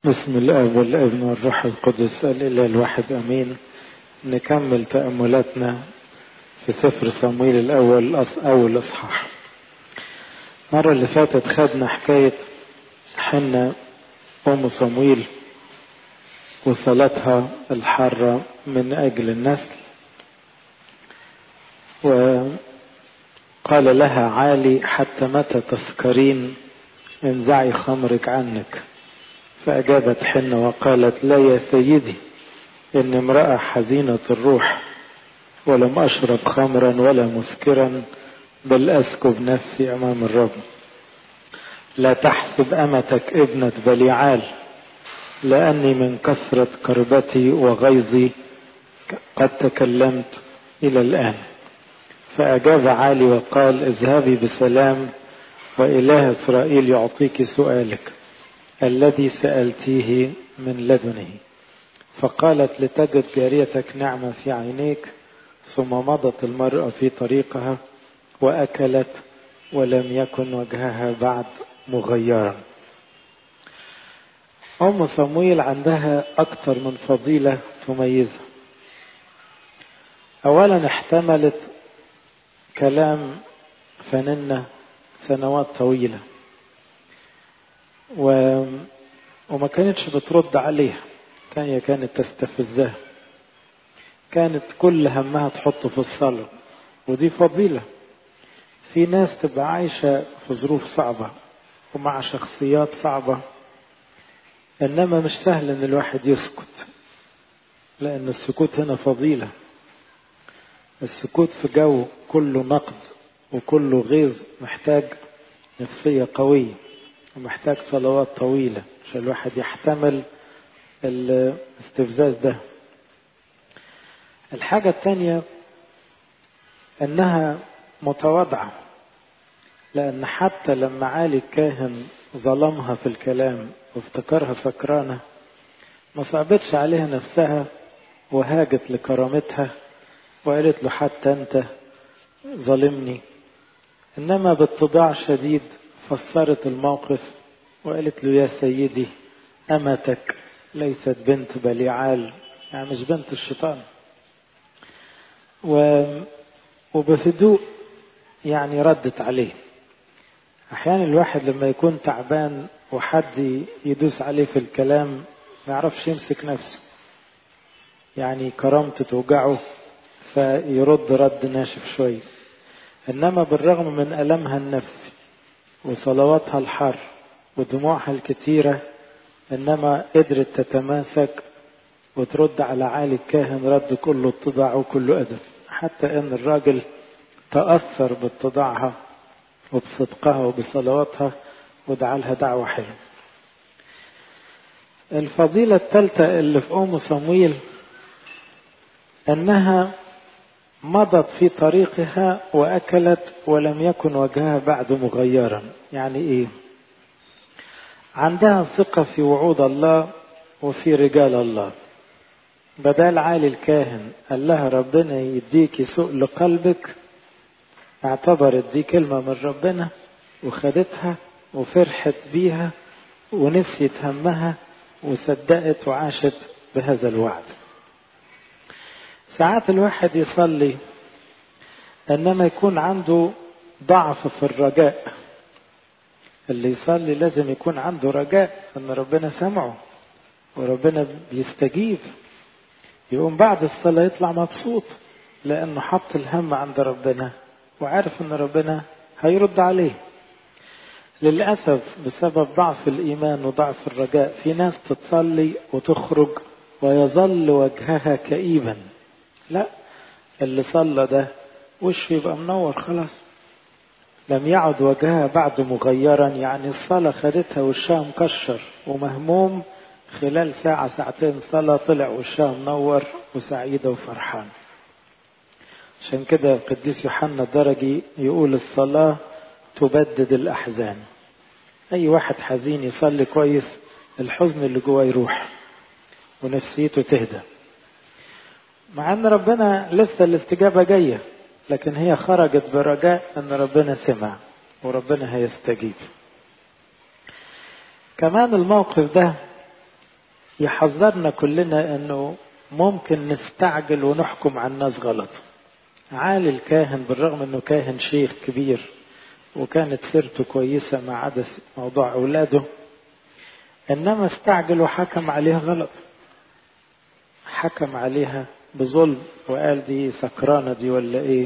بسم الاب والابن والروح القدس الاله الواحد امين نكمل تاملاتنا في سفر صمويل الاول اول اصحاح المره اللي فاتت خدنا حكايه حنة ام صمويل وصلاتها الحاره من اجل النسل وقال لها عالي حتى متى تسكرين انزعي خمرك عنك فأجابت حنة وقالت لا يا سيدي إن امرأة حزينة الروح ولم أشرب خمرا ولا مسكرا بل أسكب نفسي أمام الرب لا تحسب أمتك ابنة بليعال لأني من كثرة كربتي وغيظي قد تكلمت إلى الآن فأجاب عالي وقال اذهبي بسلام وإله إسرائيل يعطيك سؤالك الذي سألتيه من لدنه فقالت لتجد جاريتك نعمة في عينيك ثم مضت المرأة في طريقها وأكلت ولم يكن وجهها بعد مغيرا أم صمويل عندها أكثر من فضيلة تميزها أولا احتملت كلام فننة سنوات طويله و... وما كانتش بترد عليها هي كانت تستفزها كانت كل همها تحطه في الصلاة ودي فضيلة في ناس تبقى عايشة في ظروف صعبة ومع شخصيات صعبة إنما مش سهل إن الواحد يسكت لأن السكوت هنا فضيلة السكوت في جو كله نقد وكله غيظ محتاج نفسية قوية ومحتاج صلوات طويلة عشان الواحد يحتمل الاستفزاز ده الحاجة الثانية انها متواضعة لان حتى لما عالي الكاهن ظلمها في الكلام وافتكرها سكرانة ما صعبتش عليها نفسها وهاجت لكرامتها وقالت له حتى انت ظلمني انما باتضاع شديد فسرت الموقف وقالت له يا سيدي أمتك ليست بنت بليعال يعني مش بنت الشيطان و... وبهدوء يعني ردت عليه أحيانا الواحد لما يكون تعبان وحد يدوس عليه في الكلام ما يعرفش يمسك نفسه يعني كرامته توجعه فيرد رد ناشف شوية إنما بالرغم من ألمها النفسي وصلواتها الحر ودموعها الكثيرة إنما قدرت تتماسك وترد على عالي الكاهن رد كله اتضاع وكله أدب حتى إن الراجل تأثر باتضاعها وبصدقها وبصلواتها ودعا لها دعوة حلوة الفضيلة الثالثة اللي في أم صمويل أنها مضت في طريقها واكلت ولم يكن وجهها بعد مغيرا يعني ايه عندها ثقه في وعود الله وفي رجال الله بدال عالي الكاهن قال لها ربنا يديكي سؤل قلبك اعتبرت دي كلمه من ربنا وخدتها وفرحت بيها ونسيت همها وصدقت وعاشت بهذا الوعد ساعات الواحد يصلي انما يكون عنده ضعف في الرجاء اللي يصلي لازم يكون عنده رجاء ان ربنا سمعه وربنا بيستجيب يقوم بعد الصلاة يطلع مبسوط لأنه حط الهم عند ربنا وعارف أن ربنا هيرد عليه للأسف بسبب ضعف الإيمان وضعف الرجاء في ناس تتصلي وتخرج ويظل وجهها كئيبا لا اللي صلى ده وشه يبقى منور خلاص لم يعد وجهها بعد مغيرا يعني الصلاة خدتها وشها مكشر ومهموم خلال ساعة ساعتين صلاة طلع وشها منور وسعيدة وفرحان عشان كده القديس يوحنا الدرجي يقول الصلاة تبدد الأحزان أي واحد حزين يصلي كويس الحزن اللي جواه يروح ونفسيته تهدى مع ان ربنا لسه الاستجابة جاية لكن هي خرجت برجاء ان ربنا سمع وربنا هيستجيب كمان الموقف ده يحذرنا كلنا انه ممكن نستعجل ونحكم على الناس غلط عالي الكاهن بالرغم انه كاهن شيخ كبير وكانت سيرته كويسة ما عدا موضوع اولاده انما استعجل وحكم عليها غلط حكم عليها بظلم وقال دي سكرانة دي ولا ايه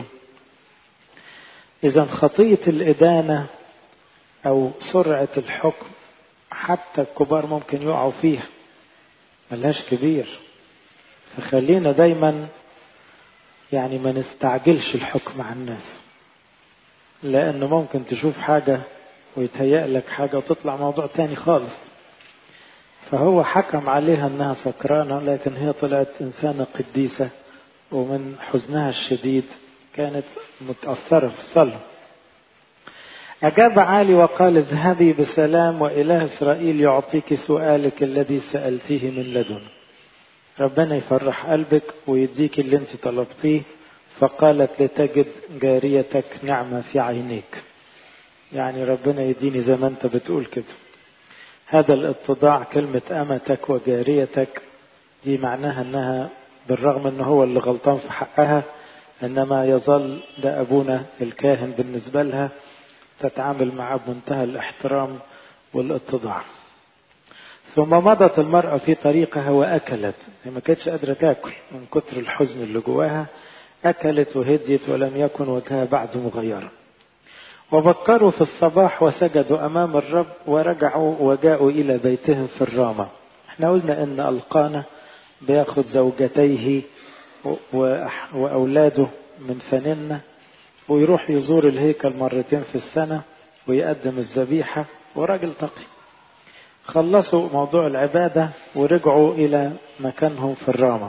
اذا خطية الادانة او سرعة الحكم حتى الكبار ممكن يقعوا فيها ملهاش كبير فخلينا دايما يعني ما نستعجلش الحكم على الناس لانه ممكن تشوف حاجة ويتهيأ لك حاجة وتطلع موضوع تاني خالص فهو حكم عليها انها سكرانة لكن هي طلعت انسانة قديسة ومن حزنها الشديد كانت متأثرة في الصلاة أجاب عالي وقال اذهبي بسلام وإله إسرائيل يعطيك سؤالك الذي سألتيه من لدن ربنا يفرح قلبك ويديك اللي انت طلبتيه فقالت لتجد جاريتك نعمة في عينيك يعني ربنا يديني زي ما انت بتقول كده هذا الاتضاع كلمة أمتك وجاريتك دي معناها انها بالرغم ان هو اللي غلطان في حقها انما يظل ده ابونا الكاهن بالنسبة لها تتعامل معه بمنتهى الاحترام والاتضاع ثم مضت المرأة في طريقها وأكلت هي ما كانتش قادرة تاكل من كتر الحزن اللي جواها أكلت وهديت ولم يكن وجهها بعد مغيرا وبكروا في الصباح وسجدوا أمام الرب ورجعوا وجاءوا إلى بيتهم في الرامة احنا قلنا إن ألقانا بياخد زوجتيه وأولاده من فننة ويروح يزور الهيكل مرتين في السنة ويقدم الذبيحة وراجل تقي خلصوا موضوع العبادة ورجعوا إلى مكانهم في الرامة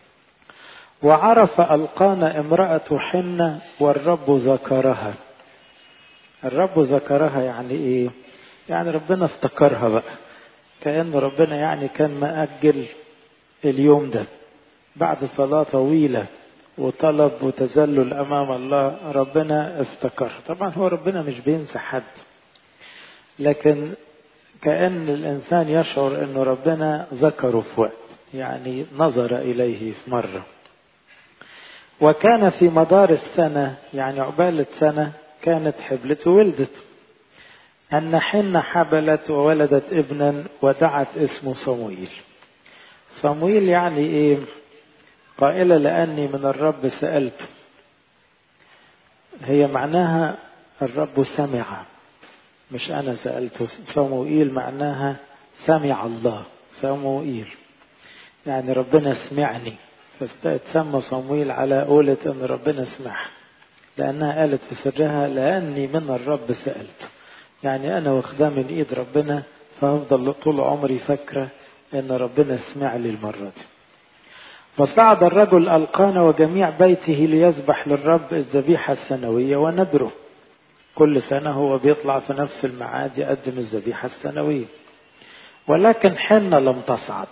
وعرف ألقانا امرأة حنة والرب ذكرها الرب ذكرها يعني إيه يعني ربنا افتكرها بقى كأن ربنا يعني كان مأجل اليوم ده بعد صلاة طويلة وطلب وتذلل أمام الله ربنا افتكر طبعا هو ربنا مش بينسى حد لكن كأن الإنسان يشعر أن ربنا ذكره في وقت يعني نظر إليه في مرة وكان في مدار السنة يعني عقبال السنة كانت حبلت وولدت أن حنة حبلت وولدت ابنا ودعت اسمه صمويل صمويل يعني إيه قائلة لأني من الرب سألت هي معناها الرب سمع مش أنا سألته صموئيل معناها سمع الله صموئيل يعني ربنا سمعني فتسمى صمويل على قولة أن ربنا سمع لأنها قالت في سرها لأني من الرب سألت يعني أنا واخداه من إيد ربنا فهفضل طول عمري فاكرة أن ربنا سمع لي المرة دي فصعد الرجل ألقانا وجميع بيته ليذبح للرب الذبيحة السنوية ونذره كل سنة هو بيطلع في نفس الميعاد يقدم الذبيحة السنوية ولكن حنة لم تصعد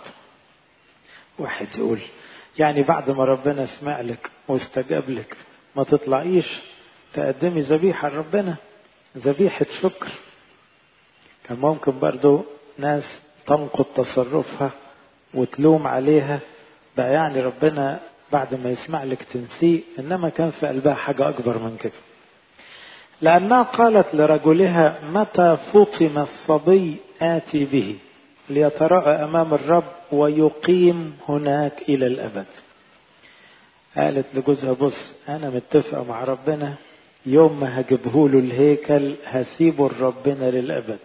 واحد يقول يعني بعد ما ربنا سمع لك واستجاب لك ما تطلعيش تقدمي ذبيحة لربنا ذبيحة شكر كان ممكن برضو ناس تنقض تصرفها وتلوم عليها بقى يعني ربنا بعد ما يسمع لك تنسيه انما كان في قلبها حاجة اكبر من كده لأنها قالت لرجلها متى فطم الصبي آتي به ليتراءى أمام الرب ويقيم هناك إلى الأبد قالت لجوزها بص أنا متفقة مع ربنا يوم ما هجيبه له الهيكل هسيبه لربنا للأبد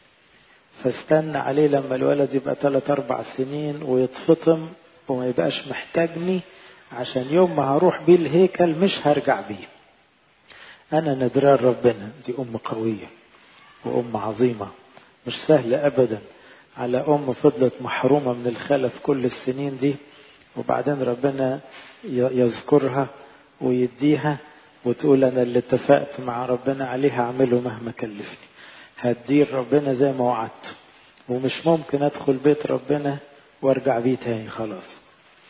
فاستنى عليه لما الولد يبقى ثلاث أربع سنين ويتفطم وما يبقاش محتاجني عشان يوم ما هروح بيه الهيكل مش هرجع بيه أنا ندران ربنا دي أم قوية وأم عظيمة مش سهلة أبدا على أم فضلت محرومة من الخلف كل السنين دي وبعدين ربنا يذكرها ويديها وتقول أنا اللي اتفقت مع ربنا عليه هعمله مهما كلفني هدير ربنا زي ما وعدت ومش ممكن أدخل بيت ربنا وارجع بيه تاني خلاص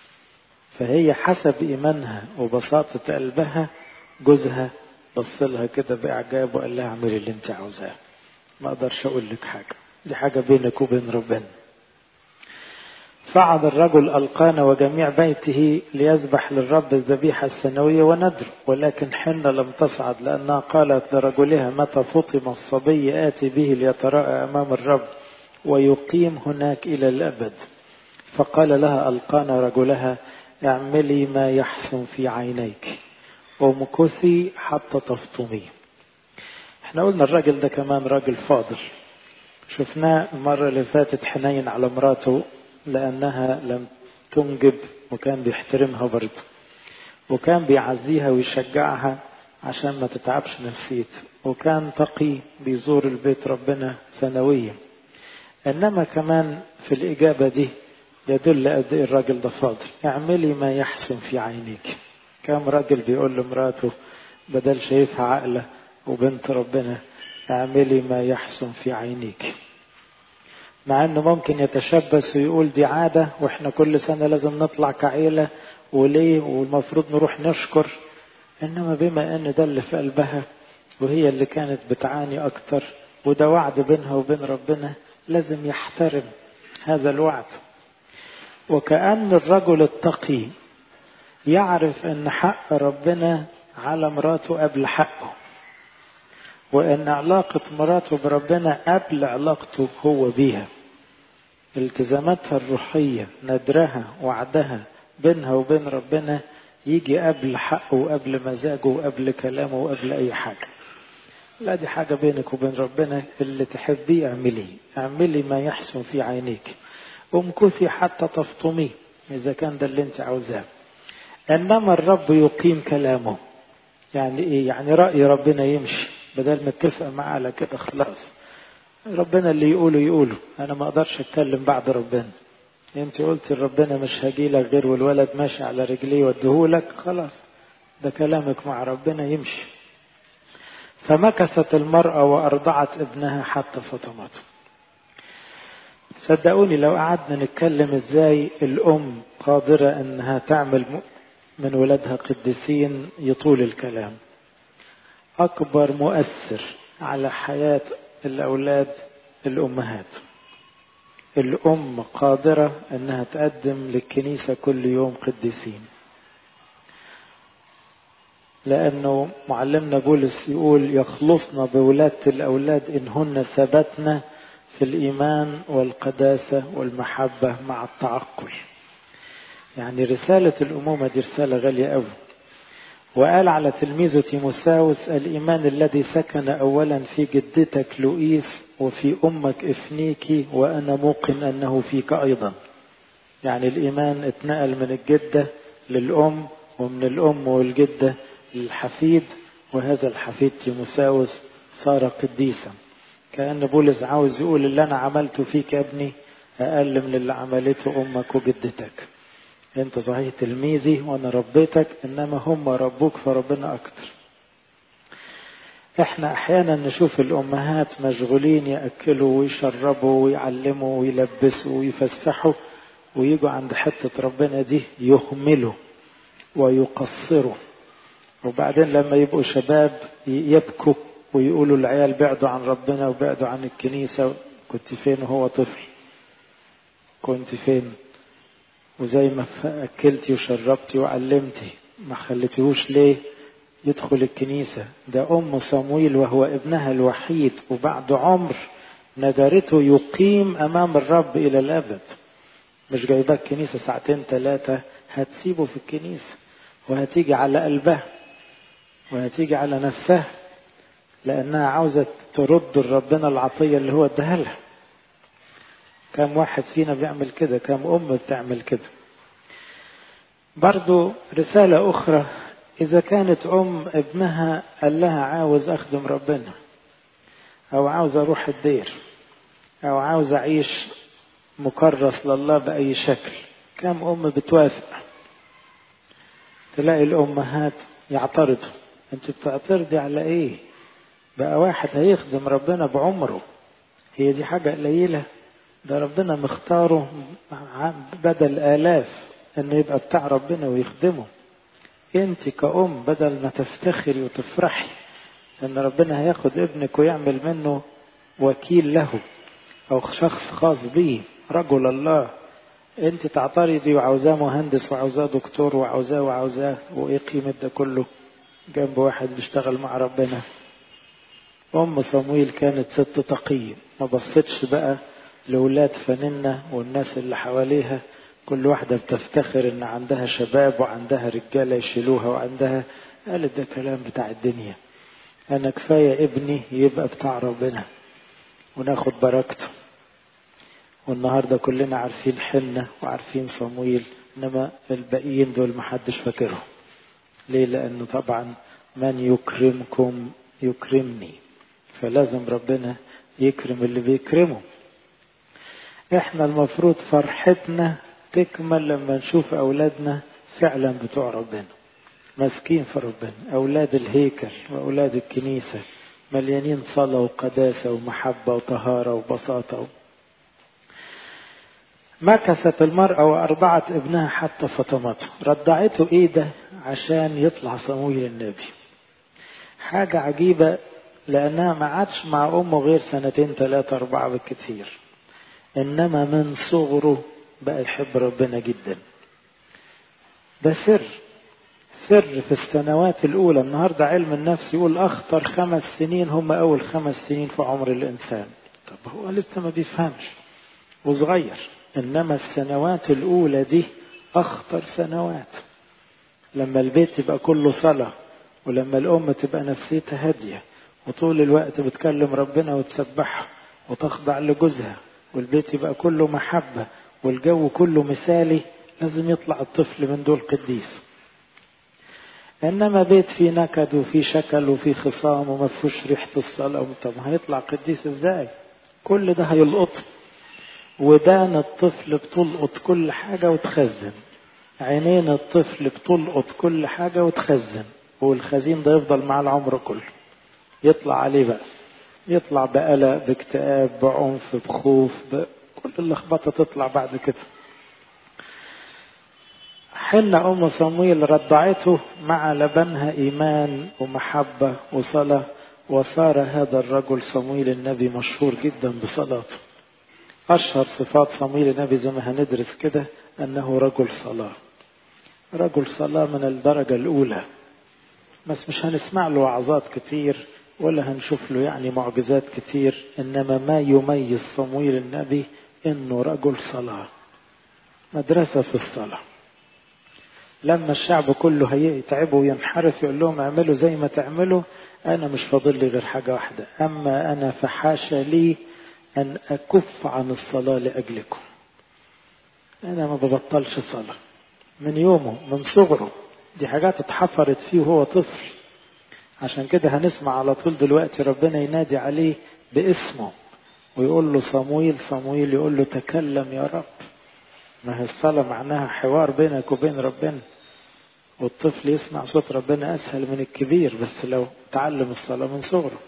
فهي حسب إيمانها وبساطة قلبها جوزها بص لها كده بإعجاب وقال لها اعملي اللي انت عاوزاه ما اقدرش اقول لك حاجة دي حاجة بينك وبين ربنا صعد الرجل ألقان وجميع بيته ليذبح للرب الذبيحة السنوية وندر ولكن حنة لم تصعد لأنها قالت لرجلها متى فطم الصبي آتي به ليتراءى أمام الرب ويقيم هناك إلى الأبد فقال لها ألقان رجلها اعملي ما يحسن في عينيك ومكثي حتى تفطمي احنا قلنا الراجل ده كمان راجل فاضل شفناه المرة اللي فاتت حنين على مراته لأنها لم تنجب وكان بيحترمها برضه وكان بيعزيها ويشجعها عشان ما تتعبش نفسيتها وكان تقي بيزور البيت ربنا سنويا إنما كمان في الإجابة دي يدل قد إيه الراجل ده فاضل اعملي ما يحسن في عينيك كم راجل بيقول لمراته بدل شايفها عقلة وبنت ربنا اعملي ما يحسن في عينيك مع انه ممكن يتشبث ويقول دي عادة واحنا كل سنة لازم نطلع كعيلة وليه والمفروض نروح نشكر انما بما ان ده اللي في قلبها وهي اللي كانت بتعاني اكتر وده وعد بينها وبين ربنا لازم يحترم هذا الوعد وكأن الرجل التقي يعرف ان حق ربنا على مراته قبل حقه وان علاقة مراته بربنا قبل علاقته هو بيها التزاماتها الروحية ندرها وعدها بينها وبين ربنا يجي قبل حقه وقبل مزاجه وقبل كلامه وقبل اي حاجة لا دي حاجة بينك وبين ربنا اللي تحبيه اعمليه اعملي ما يحسن في عينيك امكثي حتى تفطميه اذا كان ده اللي انت عاوزاه انما الرب يقيم كلامه يعني ايه يعني رأي ربنا يمشي بدل ما اتفق معاه على كده خلاص ربنا اللي يقوله يقوله انا ما اقدرش اتكلم بعد ربنا انت قلت ربنا مش هجيلك غير والولد ماشي على رجليه واديهولك خلاص ده كلامك مع ربنا يمشي فمكثت المرأة وأرضعت ابنها حتى فطمته صدقوني لو قعدنا نتكلم ازاي الأم قادرة انها تعمل من ولادها قديسين يطول الكلام أكبر مؤثر على حياة الأولاد الأمهات الأم قادرة أنها تقدم للكنيسة كل يوم قديسين لأنه معلمنا بولس يقول يخلصنا بولادة الأولاد إنهن ثبتنا في الإيمان والقداسة والمحبة مع التعقل يعني رسالة الأمومة دي رسالة غالية أوي وقال على تلميذه تيموساوس الإيمان الذي سكن أولا في جدتك لؤيس وفي أمك إفنيكي وأنا موقن أنه فيك أيضا يعني الإيمان اتنقل من الجدة للأم ومن الأم والجدة للحفيد وهذا الحفيد تيموساوس صار قديسا كأن بولس عاوز يقول اللي أنا عملته فيك يا ابني أقل من اللي عملته أمك وجدتك انت صحيح تلميذي وانا ربيتك انما هم ربوك فربنا اكتر احنا احيانا نشوف الامهات مشغولين ياكلوا ويشربوا ويعلموا ويلبسوا ويفسحوا ويجوا عند حته ربنا دي يهملوا ويقصروا وبعدين لما يبقوا شباب يبكوا ويقولوا العيال بعدوا عن ربنا وبعدوا عن الكنيسه كنت فين وهو طفل كنت فين وزي ما أكلتي وشربتي وعلمتي ما خليتيهوش ليه يدخل الكنيسة ده أم صمويل وهو ابنها الوحيد وبعد عمر ندرته يقيم أمام الرب إلى الأبد مش جايباه الكنيسة ساعتين ثلاثة هتسيبه في الكنيسة وهتيجي على قلبها وهتيجي على نفسها لأنها عاوزة ترد لربنا العطية اللي هو اداها لها كم واحد فينا بيعمل كده كم أم بتعمل كده برضو رسالة أخرى إذا كانت أم ابنها قال لها عاوز أخدم ربنا أو عاوز أروح الدير أو عاوز أعيش مكرس لله بأي شكل كم أم بتوافق تلاقي الأمهات يعترضوا أنت بتعترضي على إيه بقى واحد هيخدم ربنا بعمره هي دي حاجة قليلة ده ربنا مختاره بدل آلاف انه يبقى بتاع ربنا ويخدمه انت كأم بدل ما تفتخري وتفرحي ان ربنا هياخد ابنك ويعمل منه وكيل له او شخص خاص به رجل الله انت تعترضي وعاوزاه مهندس وعاوزاه دكتور وعاوزاه وعاوزاه وايه قيمة ده كله جنب واحد بيشتغل مع ربنا ام صمويل كانت ست تقية ما بصتش بقى لولاد فننة والناس اللي حواليها كل واحدة بتفتخر ان عندها شباب وعندها رجالة يشيلوها وعندها قالت ده كلام بتاع الدنيا انا كفاية ابني يبقى بتاع ربنا وناخد بركته والنهارده كلنا عارفين حنة وعارفين صمويل انما الباقيين دول محدش فاكرهم ليه لانه طبعا من يكرمكم يكرمني فلازم ربنا يكرم اللي بيكرمه احنا المفروض فرحتنا تكمل لما نشوف اولادنا فعلا بتوع ربنا ماسكين في ربنا اولاد الهيكل واولاد الكنيسه مليانين صلاه وقداسه ومحبه وطهاره وبساطه مكثت المرأة وأرضعت ابنها حتى فطمته رضعته إيه ده عشان يطلع صمويل النبي حاجة عجيبة لأنها ما عادش مع أمه غير سنتين ثلاثة أربعة بالكثير إنما من صغره بقى يحب ربنا جدا ده سر سر في السنوات الأولى النهاردة علم النفس يقول أخطر خمس سنين هم أول خمس سنين في عمر الإنسان طب هو لسه ما بيفهمش وصغير إنما السنوات الأولى دي أخطر سنوات لما البيت يبقى كله صلاة ولما الأم تبقى نفسيتها هادية وطول الوقت بتكلم ربنا وتسبحه وتخضع لجوزها والبيت يبقى كله محبة والجو كله مثالي لازم يطلع الطفل من دول قديس انما بيت فيه نكد وفيه شكل وفيه خصام وما فيهوش ريحه الصلاه طب هيطلع قديس ازاي كل ده هيلقطه ودان الطفل بتلقط كل حاجه وتخزن عينين الطفل بتلقط كل حاجه وتخزن والخزين ده يفضل معاه العمر كله يطلع عليه بقى يطلع بقلق باكتئاب بعنف بخوف كل اللخبطه تطلع بعد كده حنة أم صمويل رضعته مع لبنها إيمان ومحبة وصلاة وصار هذا الرجل صمويل النبي مشهور جدا بصلاته أشهر صفات صمويل النبي زي ما هندرس كده أنه رجل صلاة رجل صلاة من الدرجة الأولى بس مش هنسمع له وعظات كتير ولا هنشوف له يعني معجزات كتير إنما ما يميز صمويل النبي إنه رجل صلاة مدرسة في الصلاة لما الشعب كله هيتعبه وينحرف يقول لهم اعملوا زي ما تعملوا انا مش فاضل لي غير حاجه واحده اما انا فحاشا لي ان اكف عن الصلاه لاجلكم انا ما ببطلش صلاه من يومه من صغره دي حاجات اتحفرت فيه وهو طفل عشان كده هنسمع على طول دلوقتي ربنا ينادي عليه باسمه ويقول له صمويل صمويل يقول له تكلم يا رب ما هي الصلاة معناها حوار بينك وبين ربنا والطفل يسمع صوت ربنا أسهل من الكبير بس لو تعلم الصلاة من صغره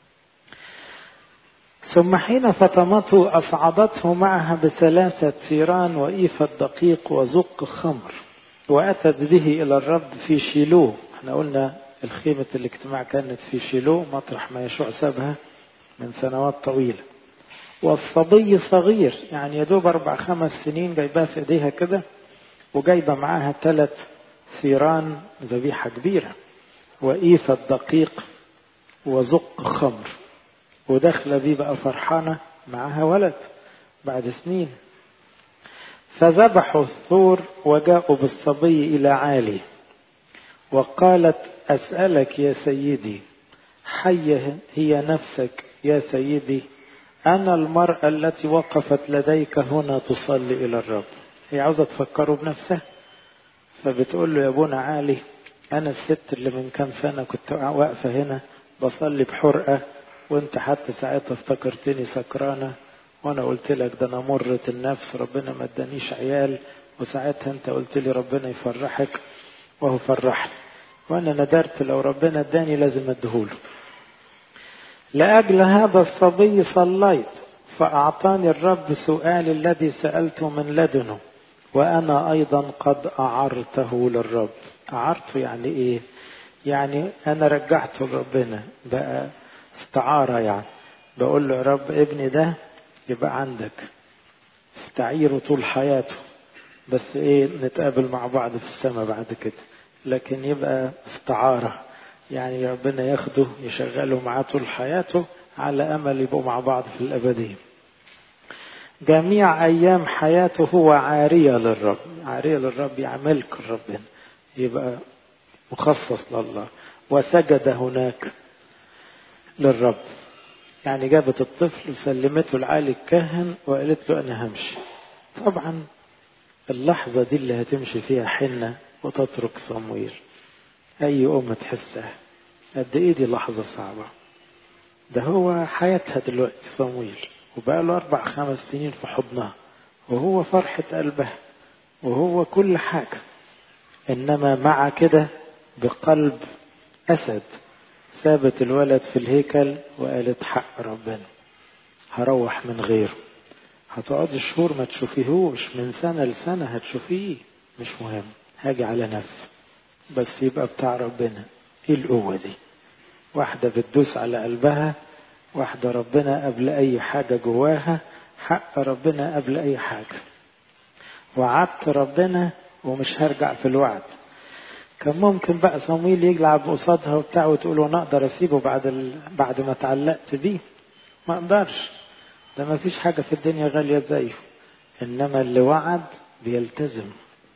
ثم حين فطمته أصعدته معها بثلاثة ثيران وإيفة دقيق وزق خمر وأتت به إلى الرب في شيلوه احنا قلنا الخيمة الاجتماع كانت في شيلوه مطرح ما يشوع سابها من سنوات طويلة والصبي صغير يعني يدوب أربع خمس سنين جايباه في إيديها كده وجايبة معاها ثلاث ثيران ذبيحة كبيرة وإيفة دقيق وزق خمر وداخلة بيه بقى فرحانة معاها ولد بعد سنين فذبحوا الثور وجاءوا بالصبي إلى عالي وقالت أسألك يا سيدي حية هي نفسك يا سيدي أنا المرأة التي وقفت لديك هنا تصلي إلى الرب هي عاوزة تفكره بنفسها فبتقول له يا ابونا عالي أنا الست اللي من كام سنة كنت واقفة هنا بصلي بحرقة وانت حتى ساعتها افتكرتني سكرانة وانا قلت لك ده انا مرة النفس ربنا ما ادانيش عيال وساعتها انت قلت لي ربنا يفرحك وهو فرحني وانا ندرت لو ربنا اداني لازم اديهوله لأجل هذا الصبي صليت فأعطاني الرب سؤالي الذي سألته من لدنه وأنا أيضا قد أعرته للرب أعرته يعني إيه يعني أنا رجعته لربنا بقى استعارة يعني بقول له يا رب ابني ده يبقى عندك استعيره طول حياته بس ايه نتقابل مع بعض في السماء بعد كده لكن يبقى استعارة يعني ربنا ياخده يشغله معاه طول حياته على امل يبقوا مع بعض في الابديه جميع ايام حياته هو عاريه للرب عاريه للرب يعني ملك ربنا يبقى مخصص لله وسجد هناك للرب يعني جابت الطفل وسلمته لعالي الكاهن وقالت له انا همشي طبعا اللحظه دي اللي هتمشي فيها حنه وتترك صمويل اي ام تحسها قد ايه دي لحظه صعبه ده هو حياتها دلوقتي صمويل وبقى له أربع خمس سنين في حضنها وهو فرحة قلبها وهو كل حاجة إنما مع كده بقلب أسد سابت الولد في الهيكل وقالت حق ربنا هروح من غيره هتقعدي شهور ما تشوفيهوش من سنة لسنة هتشوفيه مش مهم هاجي على نفسي بس يبقى بتاع ربنا ايه القوة دي واحدة بتدوس على قلبها واحدة ربنا قبل أي حاجة جواها حق ربنا قبل أي حاجة وعدت ربنا ومش هرجع في الوعد كان ممكن بقى صمويل يلعب قصادها وبتاع وتقول انا اقدر اسيبه بعد ال... بعد ما اتعلقت بيه ما اقدرش ده ما فيش حاجه في الدنيا غاليه زيه انما اللي وعد بيلتزم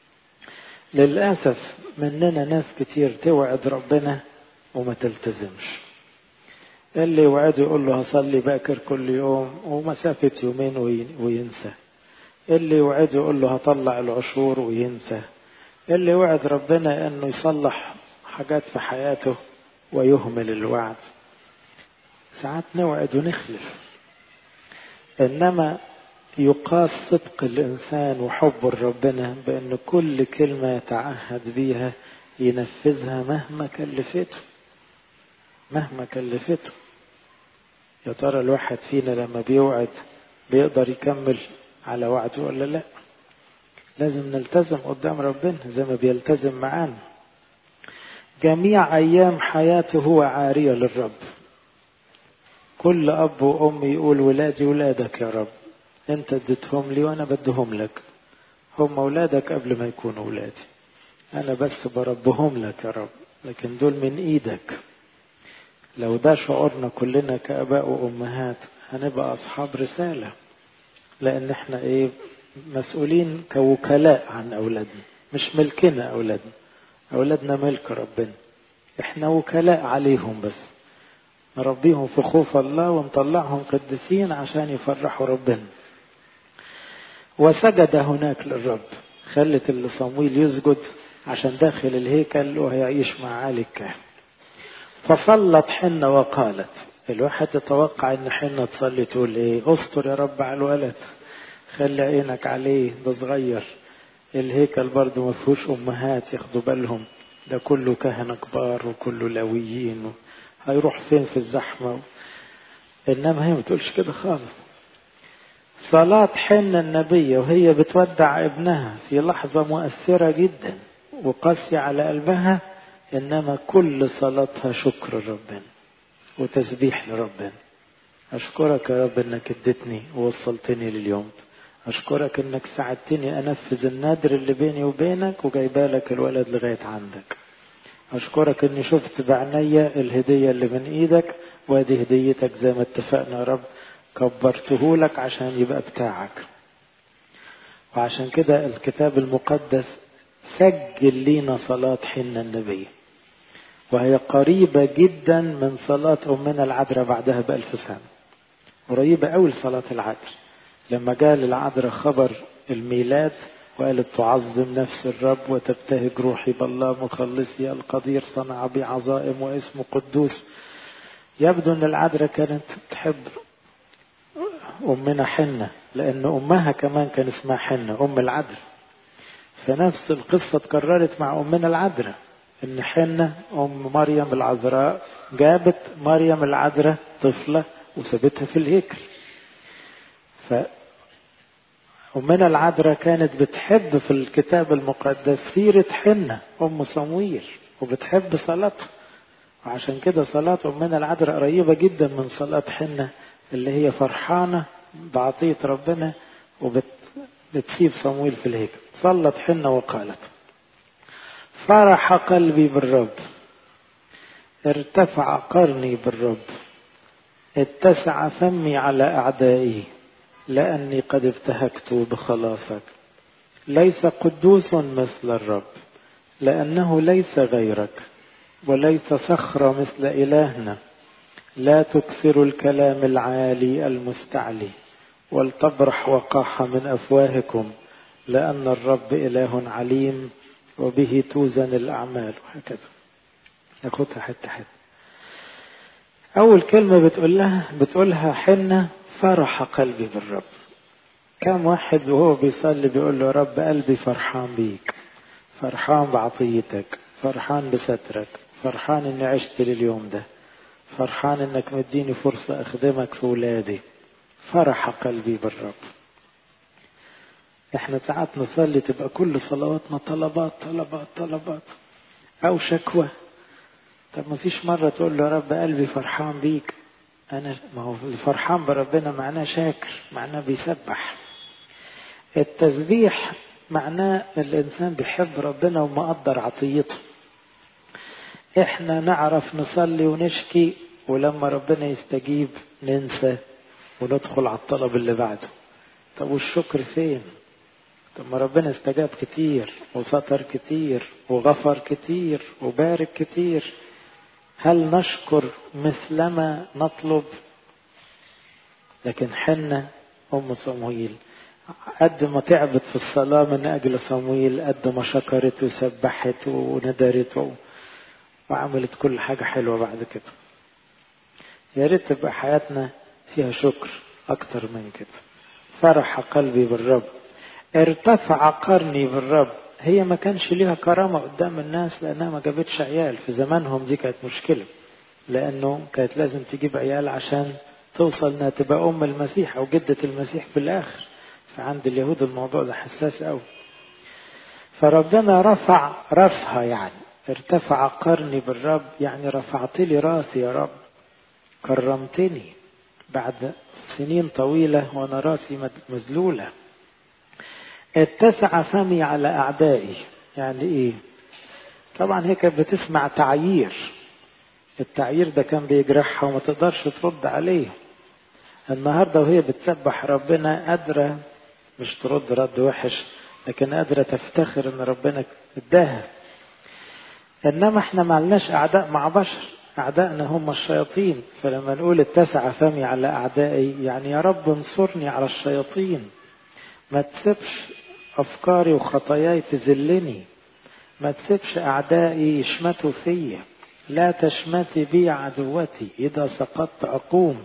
للاسف مننا ناس كتير توعد ربنا وما تلتزمش اللي يوعده يقول له هصلي باكر كل يوم ومسافة يومين وينسى اللي يوعده يقول له هطلع العشور وينسى اللي وعد ربنا انه يصلح حاجات في حياته ويهمل الوعد ساعات نوعد ونخلف انما يقاس صدق الانسان وحب ربنا بان كل كلمه يتعهد بيها ينفذها مهما كلفته مهما كلفته يا ترى الواحد فينا لما بيوعد بيقدر يكمل على وعده ولا لا لازم نلتزم قدام ربنا زي ما بيلتزم معانا جميع ايام حياته هو عاريه للرب كل اب وام يقول ولادي ولادك يا رب انت اديتهم لي وانا بديهم لك هم اولادك قبل ما يكونوا ولادي انا بس بربهم لك يا رب لكن دول من ايدك لو ده شعورنا كلنا كاباء وامهات هنبقى اصحاب رساله لان احنا ايه مسؤولين كوكلاء عن اولادنا مش ملكنا اولادنا اولادنا ملك ربنا احنا وكلاء عليهم بس نربيهم في خوف الله ونطلعهم قديسين عشان يفرحوا ربنا وسجد هناك للرب خلت اللي صمويل يسجد عشان داخل الهيكل وهيعيش مع عالي الكهن فصلت حنة وقالت الواحد يتوقع ان حنة تصلي تقول ايه استر يا رب على الولد خلي عينك عليه ده صغير الهيكل برضه ما فيهوش امهات ياخدوا بالهم ده كله كهنة كبار وكله لويين هيروح فين في الزحمة انما هي ما بتقولش كده خالص صلاة حنة النبية وهي بتودع ابنها في لحظة مؤثرة جدا وقاسية على قلبها انما كل صلاتها شكر لربنا وتسبيح لربنا اشكرك يا رب انك اديتني ووصلتني لليوم اشكرك انك ساعدتني انفذ النادر اللي بيني وبينك وجايبالك الولد لغايه عندك اشكرك اني شفت بعينيا الهديه اللي من ايدك وادي هديتك زي ما اتفقنا يا رب كبرته لك عشان يبقى بتاعك وعشان كده الكتاب المقدس سجل لينا صلاة حنة النبي وهي قريبة جدا من صلاة أمنا العذراء بعدها بألف سنة قريبة أوي لصلاة العذراء لما جاء للعذراء خبر الميلاد وقالت تعظم نفس الرب وتبتهج روحي بالله مخلصي القدير صنع بي عظائم واسمه قدوس يبدو ان العذراء كانت تحب امنا حنه لان امها كمان كان اسمها حنه ام العذراء فنفس القصه اتكررت مع امنا العذراء ان حنه ام مريم العذراء جابت مريم العذراء طفله وسابتها في الهيكل ف أمنا العذراء كانت بتحب في الكتاب المقدس سيرة حنة أم صمويل وبتحب صلاتها وعشان كده صلاة أمنا العذراء قريبة جدا من صلاة حنة اللي هي فرحانة بعطية ربنا بتسيب صمويل في الهيكل صلت حنة وقالت فرح قلبي بالرب ارتفع قرني بالرب اتسع فمي على أعدائي لأني قد ابتهكت بخلاصك ليس قدوس مثل الرب لأنه ليس غيرك وليس صخرة مثل إلهنا لا تكثر الكلام العالي المستعلي ولتبرح وقاحة من أفواهكم لأن الرب إله عليم وبه توزن الأعمال وهكذا ناخدها حتة حتة أول كلمة بتقول لها بتقولها حنة فرح قلبي بالرب كم واحد وهو بيصلي بيقول له يا رب قلبي فرحان بيك فرحان بعطيتك فرحان بسترك فرحان اني عشت لليوم ده فرحان انك مديني فرصة اخدمك في ولادي فرح قلبي بالرب احنا ساعات نصلي تبقى كل صلواتنا طلبات طلبات طلبات او شكوى طب ما فيش مرة تقول له يا رب قلبي فرحان بيك انا ما هو الفرحان بربنا معناه شاكر معناه بيسبح التسبيح معناه الانسان بيحب ربنا ومقدر عطيته احنا نعرف نصلي ونشكي ولما ربنا يستجيب ننسى وندخل على الطلب اللي بعده طب والشكر فين طب ما ربنا استجاب كتير وستر كتير وغفر كتير وبارك كتير هل نشكر مثلما نطلب لكن حنة أم صمويل قد ما تعبت في الصلاة من أجل صمويل قد ما شكرت وسبحت وندرت وعملت كل حاجة حلوة بعد كده يا ريت تبقى حياتنا فيها شكر أكتر من كده فرح قلبي بالرب ارتفع قرني بالرب هي ما كانش ليها كرامة قدام الناس لأنها ما جابتش عيال في زمانهم دي كانت مشكلة لأنه كانت لازم تجيب عيال عشان توصل انها تبقى أم المسيح أو جدة المسيح في الآخر فعند اليهود الموضوع ده حساس أوي فربنا رفع رفها يعني ارتفع قرني بالرب يعني رفعت لي راسي يا رب كرمتني بعد سنين طويلة وأنا راسي مذلولة اتسع فمي على أعدائي يعني إيه طبعا هي كانت بتسمع تعيير التعيير ده كان بيجرحها وما تقدرش ترد عليه النهاردة وهي بتسبح ربنا قادرة مش ترد رد وحش لكن قادرة تفتخر ان ربنا اداها انما احنا ما لناش اعداء مع بشر اعدائنا هم الشياطين فلما نقول اتسع فمي على اعدائي يعني يا رب انصرني على الشياطين ما تسيبش افكاري وخطاياي تذلني ما تسيبش اعدائي يشمتوا فيا لا تشمتي بي عدوتي اذا سقطت اقوم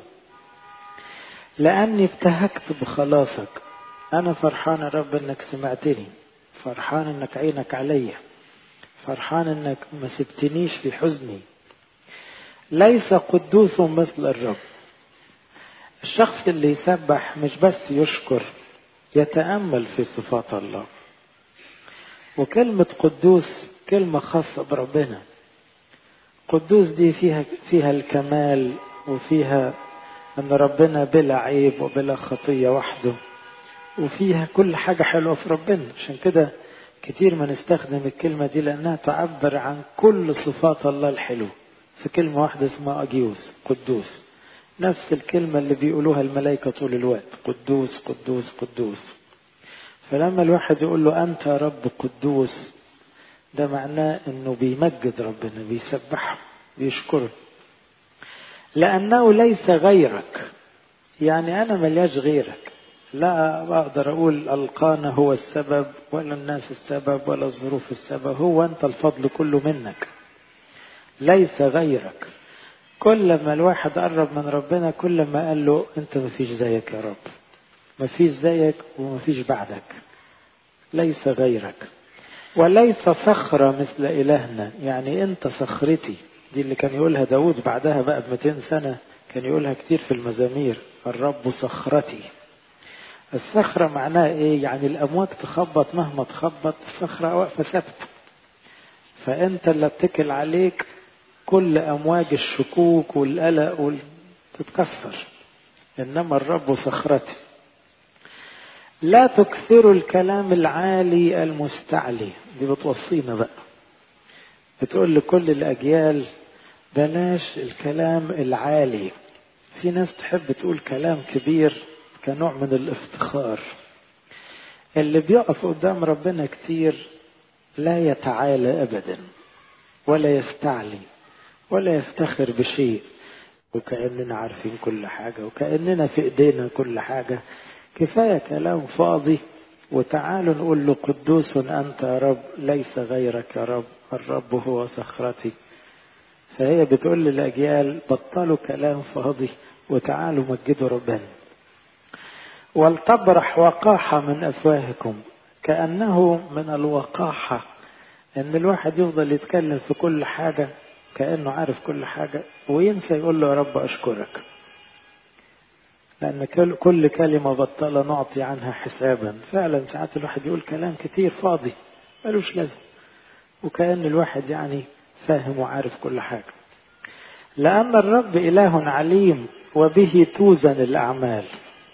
لاني ابتهكت بخلاصك انا فرحان يا رب انك سمعتني فرحان انك عينك عليا فرحان انك ما سبتنيش في حزني ليس قدوس مثل الرب الشخص اللي يسبح مش بس يشكر يتأمل في صفات الله وكلمة قدوس كلمة خاصة بربنا قدوس دي فيها فيها الكمال وفيها ان ربنا بلا عيب وبلا خطية وحده وفيها كل حاجة حلوة في ربنا عشان كده كتير ما نستخدم الكلمة دي لأنها تعبر عن كل صفات الله الحلوة في كلمة واحدة اسمها أجيوس قدوس نفس الكلمة اللي بيقولوها الملائكة طول الوقت قدوس قدوس قدوس فلما الواحد يقول له أنت يا رب قدوس ده معناه أنه بيمجد ربنا بيسبحه بيشكره لأنه ليس غيرك يعني أنا ملياش غيرك لا أقدر أقول ألقانا هو السبب ولا الناس السبب ولا الظروف السبب هو أنت الفضل كله منك ليس غيرك كل ما الواحد قرب من ربنا كل ما قال له أنت مفيش زيك يا رب مفيش زيك ومفيش بعدك ليس غيرك وليس صخرة مثل إلهنا يعني أنت صخرتي دي اللي كان يقولها داود بعدها بقى ب 200 سنة كان يقولها كتير في المزامير الرب صخرتي الصخرة معناها ايه يعني الامواج تخبط مهما تخبط الصخرة واقفة ثابتة فانت اللي اتكل عليك كل امواج الشكوك والقلق وال... تتكسر انما الرب صخرتي لا تكثروا الكلام العالي المستعلي دي بتوصينا بقى بتقول لكل الأجيال بلاش الكلام العالي في ناس تحب تقول كلام كبير كنوع من الافتخار اللي بيقف قدام ربنا كتير لا يتعالى أبدا ولا يستعلي ولا يفتخر بشيء وكأننا عارفين كل حاجة وكأننا في إيدينا كل حاجة كفاية كلام فاضي وتعالوا نقول له قدوس أنت يا رب ليس غيرك يا رب الرب هو صخرتي فهي بتقول للأجيال بطلوا كلام فاضي وتعالوا مجدوا ربنا ولتبرح وقاحة من أفواهكم كأنه من الوقاحة إن الواحد يفضل يتكلم في كل حاجة كأنه عارف كل حاجة وينسى يقول له يا رب أشكرك لأن كل كلمة بطلة نعطي عنها حسابا فعلا ساعات الواحد يقول كلام كتير فاضي ملوش لازم وكأن الواحد يعني فاهم وعارف كل حاجة لأن الرب إله عليم وبه توزن الأعمال